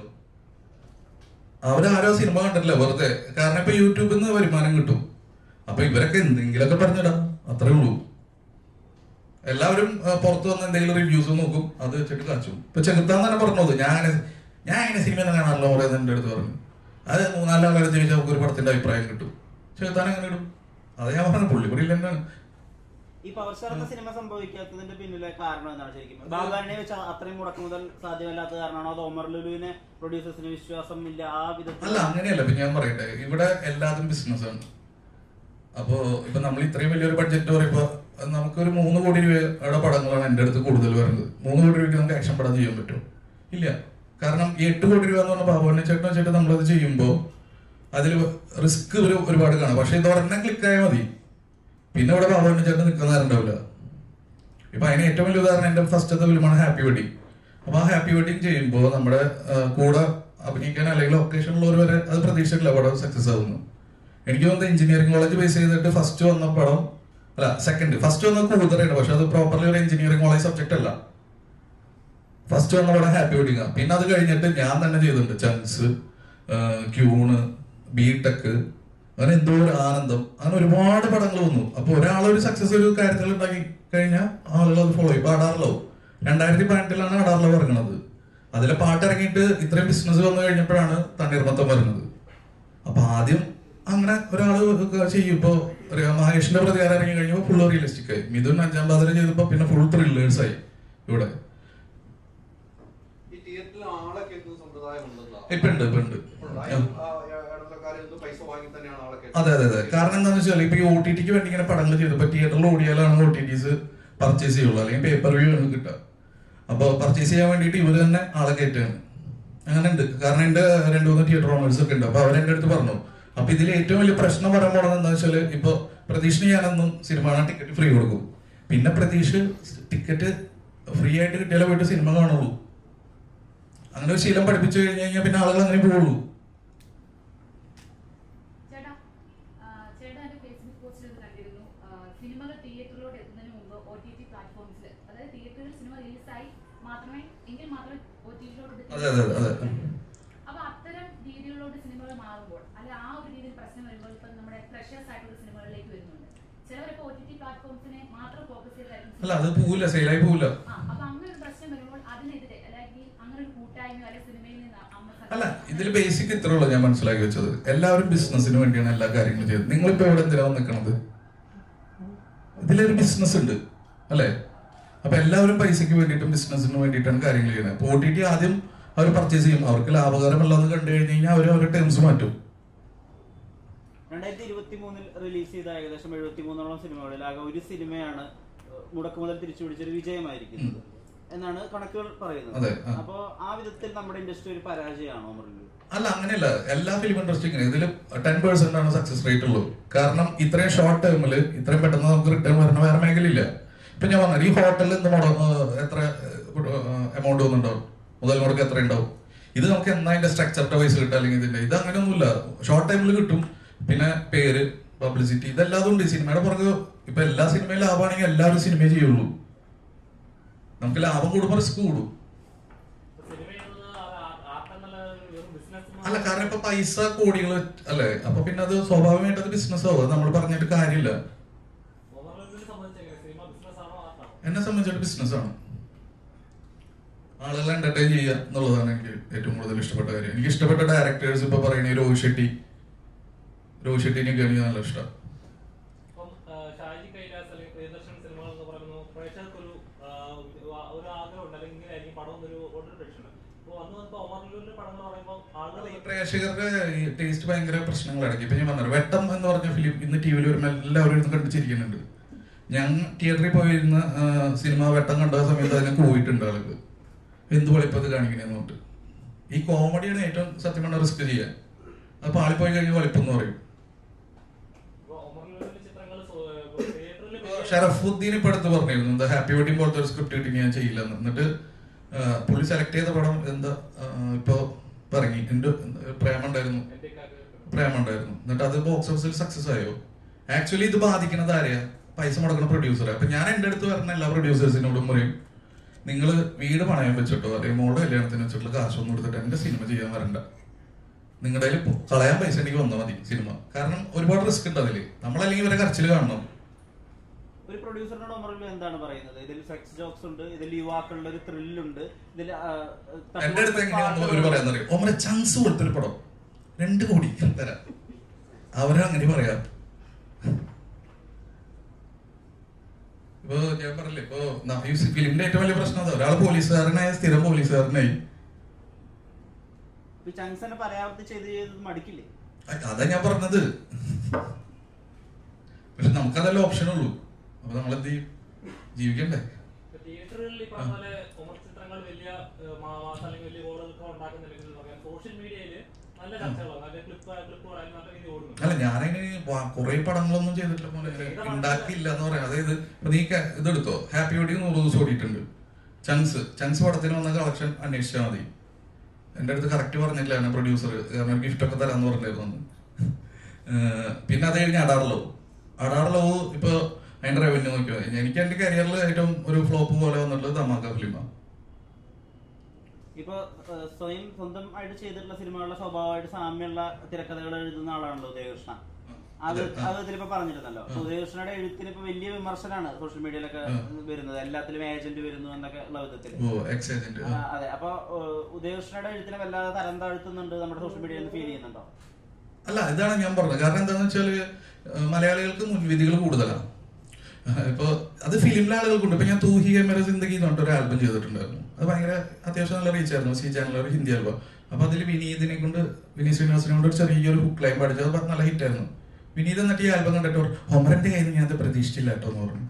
അവരാരോ സിനിമ കണ്ടിട്ടില്ല വെറുതെ കാരണം ഇപ്പൊ യൂട്യൂബിൽ നിന്ന് വരുമാനം കിട്ടും അപ്പൊ ഇവരൊക്കെ എന്തെങ്കിലുമൊക്കെ പറഞ്ഞിടാം അത്രേ ഉള്ളൂ എല്ലാവരും ആ, പുറത്ത് വന്ന് എന്തെങ്കിലും റിവ്യൂസ് നോക്കും അത് വെച്ചിട്ട് കാച്ചു ഇപ്പൊ ചെകുത്താൻ തന്നെ പറഞ്ഞത് ഞാൻ അങ്ങനെ ഞാൻ അങ്ങനെ സിനിമ ഒന്നും കാണാറില്ല പറയുന്നത് എന്റെ അടുത്ത് പറഞ്ഞു അത് മൂന്നാല് ആളുകൾ ചോദിച്ചാൽ നമുക്ക് ഒരു പടത്തിന്റെ അഭിപ്രായം കിട്ടും ചെകുത്താൻ എങ്ങനെ ഇടും അത് ഞാൻ പറഞ്ഞു പുള്ളിപ്പുടി തന്നെയാണ് ഈ പവർ സ്റ്റാർ എന്ന സിനിമ സംഭവിക്കാത്തതിന്റെ പിന്നിലെ കാരണം എന്താണ് ശരിക്കും ബാബുകാരനെ വെച്ച് അത്രയും മുടക്ക് മുതൽ സാധ്യമല്ലാത്ത കാരണമാണോ അതോ ഒമർ ലുലുവിനെ പ്രൊഡ്യൂസേഴ്സിന് വിശ്വാസം ഇല്ല ആ വിധത്തിൽ അല്ല അങ്ങനെയല്ല ഇപ്പൊ ഞാൻ പറയട്ടെ ഇവിടെ എല്ലാതും ബിസിനസ് ആണ് അപ്പോ ഇപ്പൊ നമ്മൾ ഇത്രയും വലിയൊരു ബഡ്ജറ്റ് പറയുമ്പോ നമുക്കൊരു മൂന്ന് കോടി രൂപയുടെ പടങ്ങളാണ് എന്റെ അടുത്ത് കൂടുതൽ വരുന്നത് മൂന്ന് കോടി രൂപയ്ക്ക് നമുക്ക് ആക്ഷൻ പടം ചെയ്യാൻ പറ്റും ഇല്ല കാരണം ഈ എട്ട് കോടി രൂപ എന്ന് പറഞ്ഞ ബാബുവിനെ ചേട്ടൻ വെച്ചിട്ട് നമ്മളത് ചെയ്യുമ്പോൾ അതിൽ റിസ്ക് ഒരു ഒരുപാട് കാണാം പക്ഷെ ഇത് ഒരെണ്ണം ക്ലിക്ക് ആയാൽ മതി പിന്നെ ഇവിടെ ബാബുവിനെ ചേട്ടൻ നിൽക്കുന്ന നേരം ഉണ്ടാവില്ല ഇപ്പൊ അതിന് ഏറ്റവും വലിയ ഉദാഹരണം എന്റെ ഫസ്റ്റത്തെ ഫിലിമാണ് ഹാപ്പി വെഡിങ് അപ്പൊ ആ ഹാപ്പി വെഡിങ് ചെയ്യുമ്പോൾ നമ്മുടെ ആ, കൂടെ അഭിനയിക്കാൻ അല്ലെങ്കിൽ ലൊക്കേഷനിലുള്ളവർ വരെ അത് പ്രതീക്ഷിച്ചിട്ടില്ല പടം സക്സസ് ആവുന്നു എനിക്ക് തോന്നുന്നത് എഞ്ചിനീയറിംഗ് കോളേജ് ബേസ് ചെയ്തിട്ട് ഫസ്റ്റ് വന്ന പടം അല്ല സെക്കൻഡ് ഫസ്റ്റ് വന്നത് കൂതറയാണ് പക്ഷെ അത് പ്രോപ്പർലി ഒരു എഞ്ചിനീയറിംഗ് കോളേജ് സബ്ജക്ട് അല്ല ഫസ്റ്റ് വന്ന പടം ഹാപ്പി വെഡിങ് ആണ് പിന്നെ അത് കഴിഞ്ഞിട്ട് ഞാൻ തന്നെ ചെയ്തിട്ടുണ്ട് ചൻസ് ക്യൂണ് ബിടെക് അങ്ങനെ എന്തോ ഒരു ആനന്ദം അങ്ങനെ ഒരുപാട് പടങ്ങൾ വന്നു അപ്പൊ ഒരാൾ ഒരു സക്സസ് ഒരു കാര്യത്തിൽ ഉണ്ടാക്കി കഴിഞ്ഞാൽ ആളുകൾ അത് ഫോളോ ചെയ്യും ഇപ്പൊ അടാറിലോ രണ്ടായിരത്തി പതിനെട്ടിലാണ് അടാറിലോ ഇറങ്ങുന്നത് അതിലെ പാട്ട് ഇറങ്ങിയിട്ട് ഇത്രയും ബിസിനസ് വന്നു കഴിഞ്ഞപ്പോഴാണ് തണ്ണീർമത്തം വരുന്നത് അപ്പൊ ആദ്യം അങ്ങനെ ഒരാൾ ചെയ്യും ഇപ്പൊ അറിയാം, മഹേഷിന്റെ പ്രതികാരം ഇറങ്ങി കഴിഞ്ഞപ്പോ ഫുൾ റിയലിസ്റ്റിക് ആയി മിഥുൻ അഞ്ചാം പാതിര ചെയ്തപ്പോ പിന്നെ ഫുൾ ത്രില്ലേഴ്സ് ആയി ഇവിടെ ഈ തിയേറ്ററിൽ ആളെ കയറ്റുന്ന സമ്പ്രദായം ഉണ്ടെന്നാണ് ഇപ്പൊ ഉണ്ട് ഇപ്പൊ ഉണ്ട് ഇടനിലക്കാരിൽ പൈസ വാങ്ങി തന്നെയാണ് ആളെ അതെ അതെ അതെ കാരണം എന്താണെന്ന് വെച്ചാൽ ഇപ്പൊ ഈ ഒ ടി ടിക്ക് വേണ്ടി ഇങ്ങനെ പടങ്ങൾ ചെയ്തപ്പോ തിയേറ്ററിൽ ഓടിയാലാണ് ഒ ടി ടിസ് പർച്ചേസ് ചെയ്യുള്ളൂ അല്ലെങ്കിൽ പേപ്പർ വ്യൂ ആണ് കിട്ടുക അപ്പൊ പർച്ചേസ് ചെയ്യാൻ വേണ്ടിയിട്ട് ഇവര് തന്നെ ആളെ കയറ്റുകയാണ് അങ്ങനെ ഉണ്ട് കാരണം എന്റെ രണ്ടു മൂന്ന് തിയേറ്റർ ഓണേഴ്സ് ഒക്കെ ഉണ്ട് അപ്പൊ അവരെന്റെ അടുത്ത് പറഞ്ഞു അപ്പൊ ഇതിൽ ഏറ്റവും വലിയ പ്രശ്നം പറയാൻ പോണത് എന്താ വെച്ചാൽ ഇപ്പൊ പ്രതീക്ഷിന് ഞാനെന്നും സിനിമ കാണാൻ ടിക്കറ്റ് ഫ്രീ കൊടുക്കും പിന്നെ പ്രതീക്ഷ ടിക്കറ്റ് ഫ്രീ ആയിട്ട് കിട്ടിയാലേ പോയിട്ട് സിനിമ കാണുള്ളൂ അങ്ങനെ ഒരു ശീലം പഠിപ്പിച്ചു കഴിഞ്ഞു കഴിഞ്ഞാൽ പിന്നെ ആളുകൾ അങ്ങനെ പോവുള്ളൂ ചേട്ടാ ആ, ചേട്ടാ എന്റെ ഫേസ്ബുക്ക് പോസ്റ്റിൽ ഒന്ന് കണ്ടിരുന്നു ആ, സിനിമകൾ തിയേറ്ററിലോട്ട് എത്തുന്നതിന് മുമ്പ് ഒ ടി ടി പ്ലാറ്റ്ഫോംസിൽ അതായത് തിയേറ്ററിൽ സിനിമ റിലീസായി മാത്രമേ എങ്കിൽ മാത്രമേ ഒ ടി ടിയിലോട്ട് അതെ അതെ അതെ അപ്പൊ അത്തരം രീതികളിലോട്ട് സിനിമകൾ മാറുമ്പോൾ അല്ലെ ആ ഒരു രീതിയിൽ പ്രശ്നം വരുമ്പോൾ ഇപ്പൊ നമ്മുടെ ഫ്രഷേഴ്സ് ആയിട്ടുള്ള സിനിമകളിലേക്ക് വരുന്നുണ്ട് ചിലവരൊക്കെ ഒ ടി ടി പ്ലാറ്റ്ഫോംസിനെ മാത്രം ഫോക്കസ് ചെയ്തായിരിക്കും അല്ല അത് പോവില്ല സെയിലായി പോവില്ല ആ അപ്പൊ അങ്ങനെ ഒരു പ്രശ്നം വരുമ്പോൾ അതിനെതിരെ അല്ലെങ്കിൽ അങ്ങനെ ഒരു കൂട്ടായ്മ അല്ലെങ്കിൽ സിനിമയിൽ നിന്ന് അമ്മ അല്ല ഇതിൽ ബേസിക് ഇത്രേ ഉള്ളൂ ഞാൻ മനസ്സിലാക്കി വെച്ചത് എല്ലാവരും ബിസിനസിന് വേണ്ടിയാണ് എല്ലാ കാര്യങ്ങളും ചെയ്യുന്നത് നിങ്ങളിപ്പോ ഇവിടെ എന്തിനാ നിൽക്കണത് ഇതിലൊരു ബിസിനസ് ഉണ്ട് അല്ലേ അപ്പൊ എല്ലാവരും പൈസക്ക് വേണ്ടിയിട്ടും ബിസിനസിന് വേണ്ടിയിട്ടാണ് കാര്യങ്ങൾ ചെയ്യുന്നത് അപ്പൊ ഒ ടി ടി ആദ്യം അവർ പർച്ചേസ് ചെയ്യും അവർക്ക് ലാഭകരമല്ലാന്ന് കണ്ടു കഴിഞ്ഞ് കഴിഞ്ഞാൽ അവർ അവരുടെ ടേംസ് മാറ്റും രണ്ടായിരത്തി ഇരുപത്തി മൂന്നിൽ റിലീസ് ചെയ്ത ഏകദേശം എഴുപത്തി മൂന്നോളം സിനിമകളിൽ ആകെ ഒരു സിനിമയാണ് ഏഹ്, മുടക്ക് മുതൽ തിരിച്ചു പിടിച്ചൊരു വിജയമായിരിക്കുന്നത് എന്നാണ് കണക്കുകൾ പറയുന്നത് അതെ, ആ. അപ്പോ ആ വിധത്തിൽ നമ്മുടെ ഇൻഡസ്ട്രി ഒരു പരാജയമാണോ മുറിഞ്ഞു അല്ല അങ്ങനെയല്ല എല്ലാ ഫിലിം ഇൻഡസ്ട്രിക്കും ഇതിൽ ടെൻ പെർസെന്റ് ആണ് സക്സസ് റേറ്റ് ഉള്ളത് കാരണം ഇത്രയും ഷോർട്ട് ടേമിൽ ഇത്രയും പെട്ടെന്ന് നമുക്ക് റിട്ടേൺ വരുന്ന വേറെ മേഖലയില്ല ഇപ്പൊ ഞാൻ പറഞ്ഞത് ഈ ഹോട്ടലിൽ നിന്ന് മുട ഏഹ് എത്ര എമൗണ്ട് വന്നിട്ടുണ്ടാവും മുതൽ മുടക്ക് എത്ര ഉണ്ടാവും ഇത് നമുക്ക് എന്നാ അതിന്റെ സ്ട്രക്ചറിന്റെ പൈസ കിട്ടുക അല്ലെങ്കിൽ ഇതിന്റെ ഇത് അങ്ങനെയൊന്നുമില്ല ഷോർട്ട് ടൈമിൽ കിട്ടും പിന്നെ പേര് പബ്ലിസിറ്റി ഇതെല്ലാതും ഉണ്ട് ഈ സിനിമയുടെ പുറകെ ഇപ്പൊ എല്ലാ സിനിമയും ലാഭമാണെങ്കിൽ എല്ലാവരും സിനിമയെ ചെയ്യുള്ളൂ നമുക്ക് ലാഭം കൂടുമ്പോൾ റിസ്ക് കൂടും സിനിമ എന്നത് ആർട്ട് എന്നല്ല വെറും ബിസിനസ് അല്ല കാരണം ഇപ്പൊ പൈസ കോടികൾ അല്ലേ അപ്പൊ പിന്നെ അത് സ്വാഭാവികമായിട്ട് അത് ബിസിനസ് ആവും അത് നമ്മൾ പറഞ്ഞിട്ട് കാര്യമില്ല സംബന്ധിച്ച് സിനിമ ബിസിനസ് ആണോ ആർട്ടാണോ എന്നെ സംബന്ധിച്ചിട്ട് ബിസിനസ് ആണ് ആളുകളെ എന്റർടൈൻ ചെയ്യുക എന്നുള്ളതാണ് എനിക്ക് ഏറ്റവും കൂടുതൽ ഇഷ്ടപ്പെട്ട കാര്യം എനിക്ക് ഇഷ്ടപ്പെട്ട ഡയറക്ടേഴ്സ് ഇപ്പൊ പറയുന്ന രോഹിത് ഷെട്ടി രോഹിത് ഷെട്ടിനെയൊക്കെയാണ് എനിക്ക് നല്ല ഇഷ്ടം ഇപ്പം ആ, ഷാജി കൈലാസ് അല്ലെങ്കിൽ പ്രിയദർശൻ സിനിമകൾ എന്ന് പറയുന്നു പ്രേക്ഷകർക്കൊരു ആ, പറയുമ്പോൾ ആളുകൾ ഈ പ്രേക്ഷകരുടെ ടേസ്റ്റ് ഭയങ്കര പ്രശ്നങ്ങളായിരിക്കും ഇപ്പൊ ഞാൻ പറഞ്ഞു വെട്ടം എന്ന് പറഞ്ഞ ഫിലിം ഇന്ന് ടി വിയിൽ വരുമ്പോൾ എല്ലാവരും ഇരുന്ന് കണ്ടു ചിരിക്കുന്നുണ്ട് ഞാൻ തിയേറ്ററിൽ പോയിരുന്ന സിനിമ വെട്ടം കണ്ട സമയത്ത് അതിനെ പോയിട്ടുണ്ട് ആളുകൾ എന്ത് വെളിപ്പത് കാണിക്കണേന്ന് പറഞ്ഞിട്ട് ഈ കോമഡിയാണ് ഏറ്റവും സത്യം പറഞ്ഞ റിസ്ക് ചെയ്യാൻ അത് പാളിപ്പോയി കഴിഞ്ഞ് വെളിപ്പം എന്ന് പറയും ഇപ്പൊ ഒമർ ലുലുവിന്റെ ചിത്രങ്ങൾ തിയേറ്ററിൽ ഇപ്പൊ ഷറഫുദ്ദീൻ ഇപ്പൊ അടുത്ത് പറഞ്ഞിരുന്നു എന്താ ഹാപ്പി വെഡിങ് പോലത്തെ ഒരു സ്ക്രിപ്റ്റ് കിട്ടി ഞാൻ ചെയ്യില്ല എന്ന്. എന്നിട്ട് ആ, പുള്ളി സെലക്ട് ചെയ്ത പടം എന്താ ആ, ഇപ്പൊ ഇറങ്ങി എന്റെ പ്രേമം ഉണ്ടായിരുന്നു പ്രേമം ഉണ്ടായിരുന്നു എന്നിട്ട് അത് ബോക്സ് ഓഫീസിൽ സക്സസ് ആയോ ആക്ച്വലി ഇത് ബാധിക്കുന്നത് ആരെയാ പൈസ മുടക്കുന്ന പ്രൊഡ്യൂസറെ അപ്പൊ ഞാൻ എന്റെ അടുത്ത് വരുന്ന എല്ലാ പ്രൊഡ്യൂസേഴ്സിനോടും പറയും നിങ്ങൾ വീട് പണയം വെച്ചിട്ടോ അല്ലെങ്കിൽ മോളുടെ കല്യാണത്തിന് വെച്ചിട്ടുള്ള കാശൊന്നും എടുത്തിട്ട് എന്റെ സിനിമ ചെയ്യാൻ വരണ്ട നിങ്ങളുടെ കയ്യിൽ പോ- കളയാൻ പൈസ എനിക്ക് വന്നാൽ മതി സിനിമ കാരണം ഒരുപാട് റിസ്ക് ഉണ്ട് അതില് നമ്മളല്ലെങ്കിൽ ഇവരെ കരച്ചിൽ കാണണം ഒരു പ്രൊഡ്യൂസറിനോട് ഒമറിലും എന്താണ് പറയുന്നത് ഇതിൽ സെക്സ് ജോക്സ് ഉണ്ട് ഇതിൽ യുവാക്കളുടെ ഒരു ത്രില്ലുണ്ട് ഇതിൽ ആ, എന്റെ അടുത്ത് എങ്ങനെയാണെന്ന് അവര് പറയാന്നറിയോ ഓമനെ ചാൻസ് കൊടുത്തൊരു പടം രണ്ട് കോടി തരാം അവരങ്ങനെ പറയാം ഇപ്പൊ ഞാൻ പറഞ്ഞില്ലേ ഇപ്പൊ ന- ഈ ഫിലിമിന്റെ ഏറ്റവും വലിയ പ്രശ്നം അതാ ഒരാൾ പോലീസുകാരനായ സ്ഥിരം പോലീസുകാരനായി ഇപ്പൊ ചങ്സനെ പരാവർത്തി ചെയ്ത് ചെയ്ത് മടിക്കില്ലേ അ- അതാ ഞാൻ പറഞ്ഞത് പക്ഷെ നമുക്കതല്ല ഓപ്ഷൻ ഉള്ളൂ അപ്പൊ നമ്മളെന്ത് ചെയ്യും ജീവിക്കണ്ടേ തിയേറ്ററുകളിൽ ഈ പറഞ്ഞ പോലെ ഒമർ ചിത്രങ്ങൾ വലിയ ഏഹ്, മാ- മാസം അല്ലെങ്കിൽ വലിയ ഗോളുകളൊക്കെ ഉണ്ടാക്കുന്നില്ലെങ്കിൽ പറയാം സോഷ്യൽ മീഡിയയിൽ നല്ല ചർച്ചകളോ നല്ല ക്ലിപ്പ് ക്ലിപ്പുകളായാലും നല്ല രീതിയിൽ ഓടുന്നു അല്ല ഞാനതിന് കുറെ പടങ്ങളൊന്നും ചെയ്തിട്ടില്ല പോലെ ഉണ്ടാക്കിയില്ല എന്ന് പറയാം അതായത് ഇപ്പൊ നീ ക- ഇതെടുത്തോ ഹാപ്പി വെഡിങ് നൂറ് ദിവസം ഓടിയിട്ടുണ്ട് ചങ്സ് ചങ്സ് പടത്തിന് വന്ന കളക്ഷൻ അന്വേഷിച്ചാൽ മതി എന്റെ അടുത്ത് കറക്റ്റ് പറഞ്ഞില്ല എന്നെ പ്രൊഡ്യൂസർ കാരണം ഗിഫ്റ്റ് ഒക്കെ തരാന്ന് പറഞ്ഞിരുന്നു അന്ന്. ഏഹ് പിന്നെ അത് കഴിഞ്ഞ് അടാർലോ അടാർലോ ഇപ്പൊ അതിന്റെ റവന്യൂ നോക്കിയോ എനിക്ക് എന്റെ കരിയറിൽ ഏറ്റവും ഒരു ഫ്ലോപ്പ് പോലെ വന്നിട്ടുള്ളത് തമാക്ക ഫിലിമാണ് ഇപ്പൊ ആ, സ്വയം സ്വന്തമായിട്ട് ചെയ്തിട്ടുള്ള സിനിമകളുടെ സ്വഭാവമായിട്ട് സാമ്യമുള്ള തിരക്കഥകൾ എഴുതുന്ന ആളാണല്ലോ ഉദയകൃഷ്ണ അത് അത് ഇതിലിപ്പോ പറഞ്ഞിരുന്നല്ലോ അപ്പൊ ഉദയകൃഷ്ണയുടെ എഴുത്തിന് ഇപ്പൊ വലിയ വിമർശനമാണ് സോഷ്യൽ മീഡിയയിലൊക്കെ വരുന്നത് എല്ലാത്തിലും ഏജന്റ് വരുന്നു എന്നൊക്കെ ഉള്ള വിധത്തില് ഓ എക്സ് ഏജന്റ് ആ, അതെ അപ്പൊ ഏഹ്, ഉദയകൃഷ്ണയുടെ എഴുത്തിനെ വല്ലാതെ തരം താഴ്ത്തുന്നുണ്ട് നമ്മുടെ സോഷ്യൽ മീഡിയയിൽ ഫീൽ ചെയ്യുന്നുണ്ടോ അല്ല ഇതാണ് ഞാൻ പറഞ്ഞത് കാരണം എന്താന്ന് വെച്ചാല് ഏഹ് മലയാളികൾക്ക് മുൻവിധികൾ കൂടുതലാണ് ഏഹ് ഇപ്പൊ അത് ഫിലിമിലെ ആളുകൾക്കുണ്ട് ഇപ്പൊ ഞാൻ തൂഹി എമര സിന്ദഗി എന്ന് പറഞ്ഞിട്ട് ഒരു ആൽബം ചെയ്തിട്ടുണ്ടായിരുന്നു അത് ഭയങ്കര അത്യാവശ്യം നല്ല റീച്ച് ആയിരുന്നു സി ചാനലിൽ ഒരു ഹിന്ദി ആൽബം അപ്പൊ അതിൽ വിനീതിനെ കൊണ്ട് വിനീത് ശ്രീനിവാസിനെ കൊണ്ട് ഒരു ചെറിയൊരു ഹുക്ക് ലൈൻ പഠിച്ചത് അത് നല്ല ഹിറ്റായിരുന്നു വിനീത് എന്നിട്ട് ഈ ആൽബം കണ്ടിട്ട് പറഞ്ഞു, ഹൊമറിന്റെ കയ്യിൽ നിന്ന് ഞാൻ അത് പ്രതീക്ഷിച്ചില്ല കേട്ടോ എന്ന് പറഞ്ഞു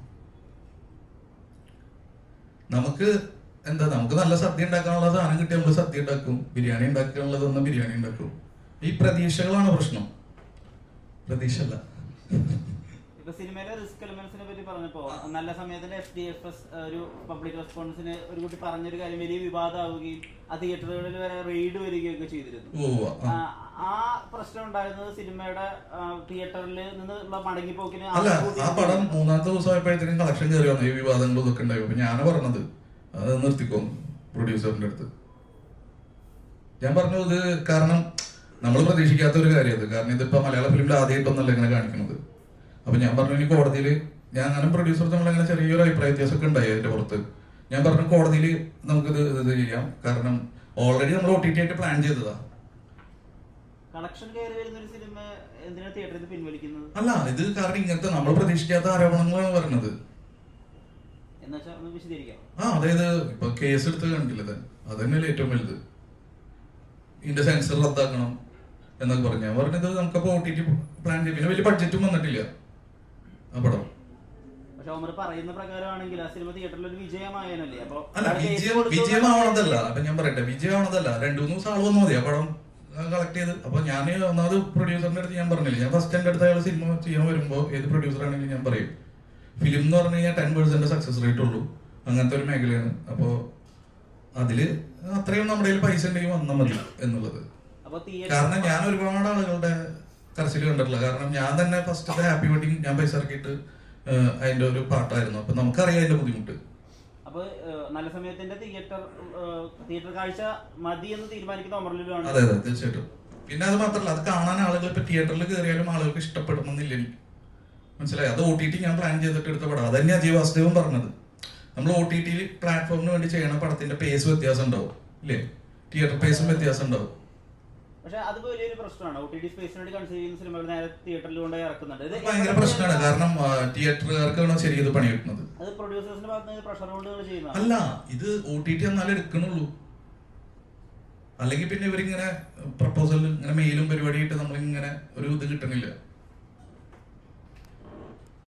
നമുക്ക് എന്താ നമുക്ക് നല്ല സദ്യ ഉണ്ടാക്കാനുള്ള സാധനം കിട്ടിയ നമ്മൾ സദ്യ ഉണ്ടാക്കും ബിരിയാണി ഉണ്ടാക്കാനുള്ളത് ബിരിയാണി ഉണ്ടാക്കും ഈ പ്രതീക്ഷകളാണ് പ്രശ്നം പ്രതീക്ഷ അല്ല ഇപ്പൊ സിനിമയിലെ റിസ്ക് എലമെന്റ്സിനെ പറ്റി പറഞ്ഞപ്പോ നല്ല സമയത്തിൽ എഫ് ഡി എഫ് എസ് ഒരു പബ്ലിക് റെസ്പോൺസിന് ഒരു കുട്ടി പറഞ്ഞൊരു കാര്യം വലിയ വിവാദമാവുകയും ആ തിയേറ്ററുകളിൽ വരെ റെയ്ഡ് വരികയൊക്കെ ചെയ്തിരുന്നു ഓ ആ. ആ, ആ പ്രശ്നം ഉണ്ടായിരുന്നത് സിനിമയുടെ തിയേറ്ററിൽ നിന്നുള്ള മടങ്ങിപ്പോക്കിന് അല്ല ആൾക്കൂടി ആ പടം മൂന്നാമത്തെ ദിവസം ആയപ്പോഴത്തേക്കും കളക്ഷൻ കയറി വന്നു ഈ വിവാദങ്ങളും ഇതൊക്കെ ഉണ്ടായി അപ്പൊ ഞാനാ പറഞ്ഞത് അത് നിർത്തിക്കോന്നു പ്രൊഡ്യൂസറിന്റെ അടുത്ത് ഞാൻ പറഞ്ഞു ഇത് കാരണം നമ്മൾ പ്രതീക്ഷിക്കാത്ത ഒരു കാര്യം അത് കാരണം ഇതിപ്പോ മലയാള ഫിലിമിൽ ആദ്യമായിട്ടൊന്നല്ല ഇങ്ങനെ കാണിക്കുന്നത് അപ്പൊ ഞാൻ പറഞ്ഞു ഇനി കോടതിയിൽ ഞാൻ അങ്ങനെ പ്രൊഡ്യൂസർ നമ്മളിങ്ങനെ ചെറിയൊരു അഭിപ്രായ വ്യത്യാസമൊക്കെ ഉണ്ടായി അതിന്റെ പുറത്ത് ഞാൻ പറഞ്ഞു കോടതിയിൽ നമുക്കിത് ഇത് ചെയ്യാം കാരണം ഓൾറെഡി നമ്മൾ ഒ ടി ടി ആയിട്ട് പ്ലാൻ ചെയ്തതാ കളക്ഷൻ കയറി വരുന്ന ഒരു സിനിമ എന്തിനാ തിയേറ്ററിൽ നിന്ന് പിൻവലിക്കുന്നത് അല്ല ഇത് കാരണം ഇങ്ങനത്തെ നമ്മൾ പ്രതീക്ഷിക്കാത്ത ആരോപണങ്ങളാണ് വരുന്നത് എന്ന് വെച്ചാൽ ഒന്ന് വിശദീകരിക്കാം ആ അതായത് ഇപ്പൊ കേസ് എടുത്ത് കണ്ടില്ല ഇത് അത് തന്നെയല്ലേ ഏറ്റവും വലുത് ഇതിന്റെ സെൻസർ റദ്ദാക്കണം എന്നൊക്കെ പറഞ്ഞു ഞാൻ പറഞ്ഞത് നമുക്കപ്പോ ഒ ടി ടി പ്ലാൻ ചെയ്യും പിന്നെ വലിയ ബഡ്ജറ്റും വന്നിട്ടില്ല ആ പടം പക്ഷെ ഓമർ പറയുന്ന പ്രകാരമാണെങ്കിൽ ആ സിനിമ തിയേറ്ററിൽ ഒരു വിജയമായനല്ലേ അപ്പൊ അല്ല അവിടെ കേസ് വിജയം കൊടുത്തു വിജയമാവണതല്ല അപ്പൊ ഞാൻ പറയട്ടെ വിജയമാവണതല്ല രണ്ടു മൂന്ന് ദിവസം ആള് വന്നാൽ മതി ആ പടം കളക്ട് ചെയ്ത് അപ്പൊ ഞാൻ ഒന്നാമത് പ്രൊഡ്യൂസറിന്റെ അടുത്ത് ഞാൻ പറഞ്ഞില്ല ഞാൻ ഫസ്റ്റ് എന്റെ അടുത്ത് അയാൾ സിനിമ ചെയ്യാൻ വരുമ്പോ ഏത് പ്രൊഡ്യൂസർ ആണെങ്കിലും ഞാൻ പറയും ഫിലിം എന്ന് പറഞ്ഞു കഴിഞ്ഞാൽ ടെൻ പെർസെന്റ് സക്സസ് റേറ്റ് ഉള്ളൂ അങ്ങനത്തെ ഒരു മേഖലയാണ് അപ്പോ അതില് അത്രയും നമ്മുടെ കയ്യിൽ പൈസ ഉണ്ടെങ്കിൽ വന്നാൽ മതി എന്നുള്ളത് അപ്പൊ കാരണം തിയേറ്റർ ഞാൻ ഒരുപാട് ആളുകളുടെ കരച്ചിൽ കണ്ടിട്ടില്ല കാരണം ഞാൻ തന്നെ ഫസ്റ്റ് ഹാപ്പി വെഡിങ് ഞാൻ പൈസ ഇറക്കിയിട്ട് ഏഹ്, അതിന്റെ ഒരു പാട്ടായിരുന്നു അപ്പൊ നമുക്കറിയാം അതിന്റെ ബുദ്ധിമുട്ട് അപ്പൊ ഏഹ്, നല്ല സമയത്തിന്റെ തിയേറ്റർ ഏഹ്, തിയേറ്റർ കാഴ്ച മതി എന്ന് തീരുമാനിക്കുന്ന അതെ ഒമറിലാണ് അതെ തീർച്ചയായിട്ടും പിന്നെ അത് മാത്രമല്ല അത് കാണാൻ ആളുകൾ ഇപ്പൊ തിയേറ്ററിൽ കയറിയാലും ആളുകൾക്ക് ഇഷ്ടപ്പെടണമെന്നില്ല എനിക്ക് മനസ്സിലായി അത് ഒ ടി ടി ഞാൻ പ്ലാൻ ചെയ്തിട്ട് എടുത്ത പടം അതന്നെ അജയ് വാസുദേവൻ പറഞ്ഞത് നമ്മൾ ഒ ടി ടിയിൽ പ്ലാറ്റ്ഫോമിന് വേണ്ടി ചെയ്യണ പടത്തിന്റെ പേസ് വ്യത്യാസം ഉണ്ടാവും ഇല്ലേ തിയേറ്റർ പേസും വ്യത്യാസം ഉണ്ടാവും പക്ഷെ അത് വലിയൊരു പ്രശ്നമാണ് ഒ ടി ടി സ്പേസിന് വേണ്ടി കൺസിഡർ ചെയ്യുന്ന സിനിമകൾ നേരെ തിയേറ്ററിൽ കൊണ്ടുപോയി ഇറക്കുന്നുണ്ട് ഇത് ഭയങ്കര പ്രശ്നമാണ് കാരണം തിയേറ്ററുകാർക്കാണ് ശരി ഇത് പണി കിട്ടുന്നത് അത് പ്രൊഡ്യൂസേഴ്സിന്റെ ഭാഗത്ത് നിന്ന് പ്രഷർ കൊണ്ട് നിങ്ങൾ ചെയ്യുന്നതാണ് അല്ല ഇത് ഒ ടി ടി എന്നാലേ എടുക്കണുള്ളൂ അല്ലെങ്കിൽ പിന്നെ ഇവരിങ്ങനെ പ്രപ്പോസൽ ഇങ്ങനെ മെയിലും പരിപാടിയായിട്ട് നമ്മളിങ്ങനെ ഒരു ഇത് കിട്ടണില്ല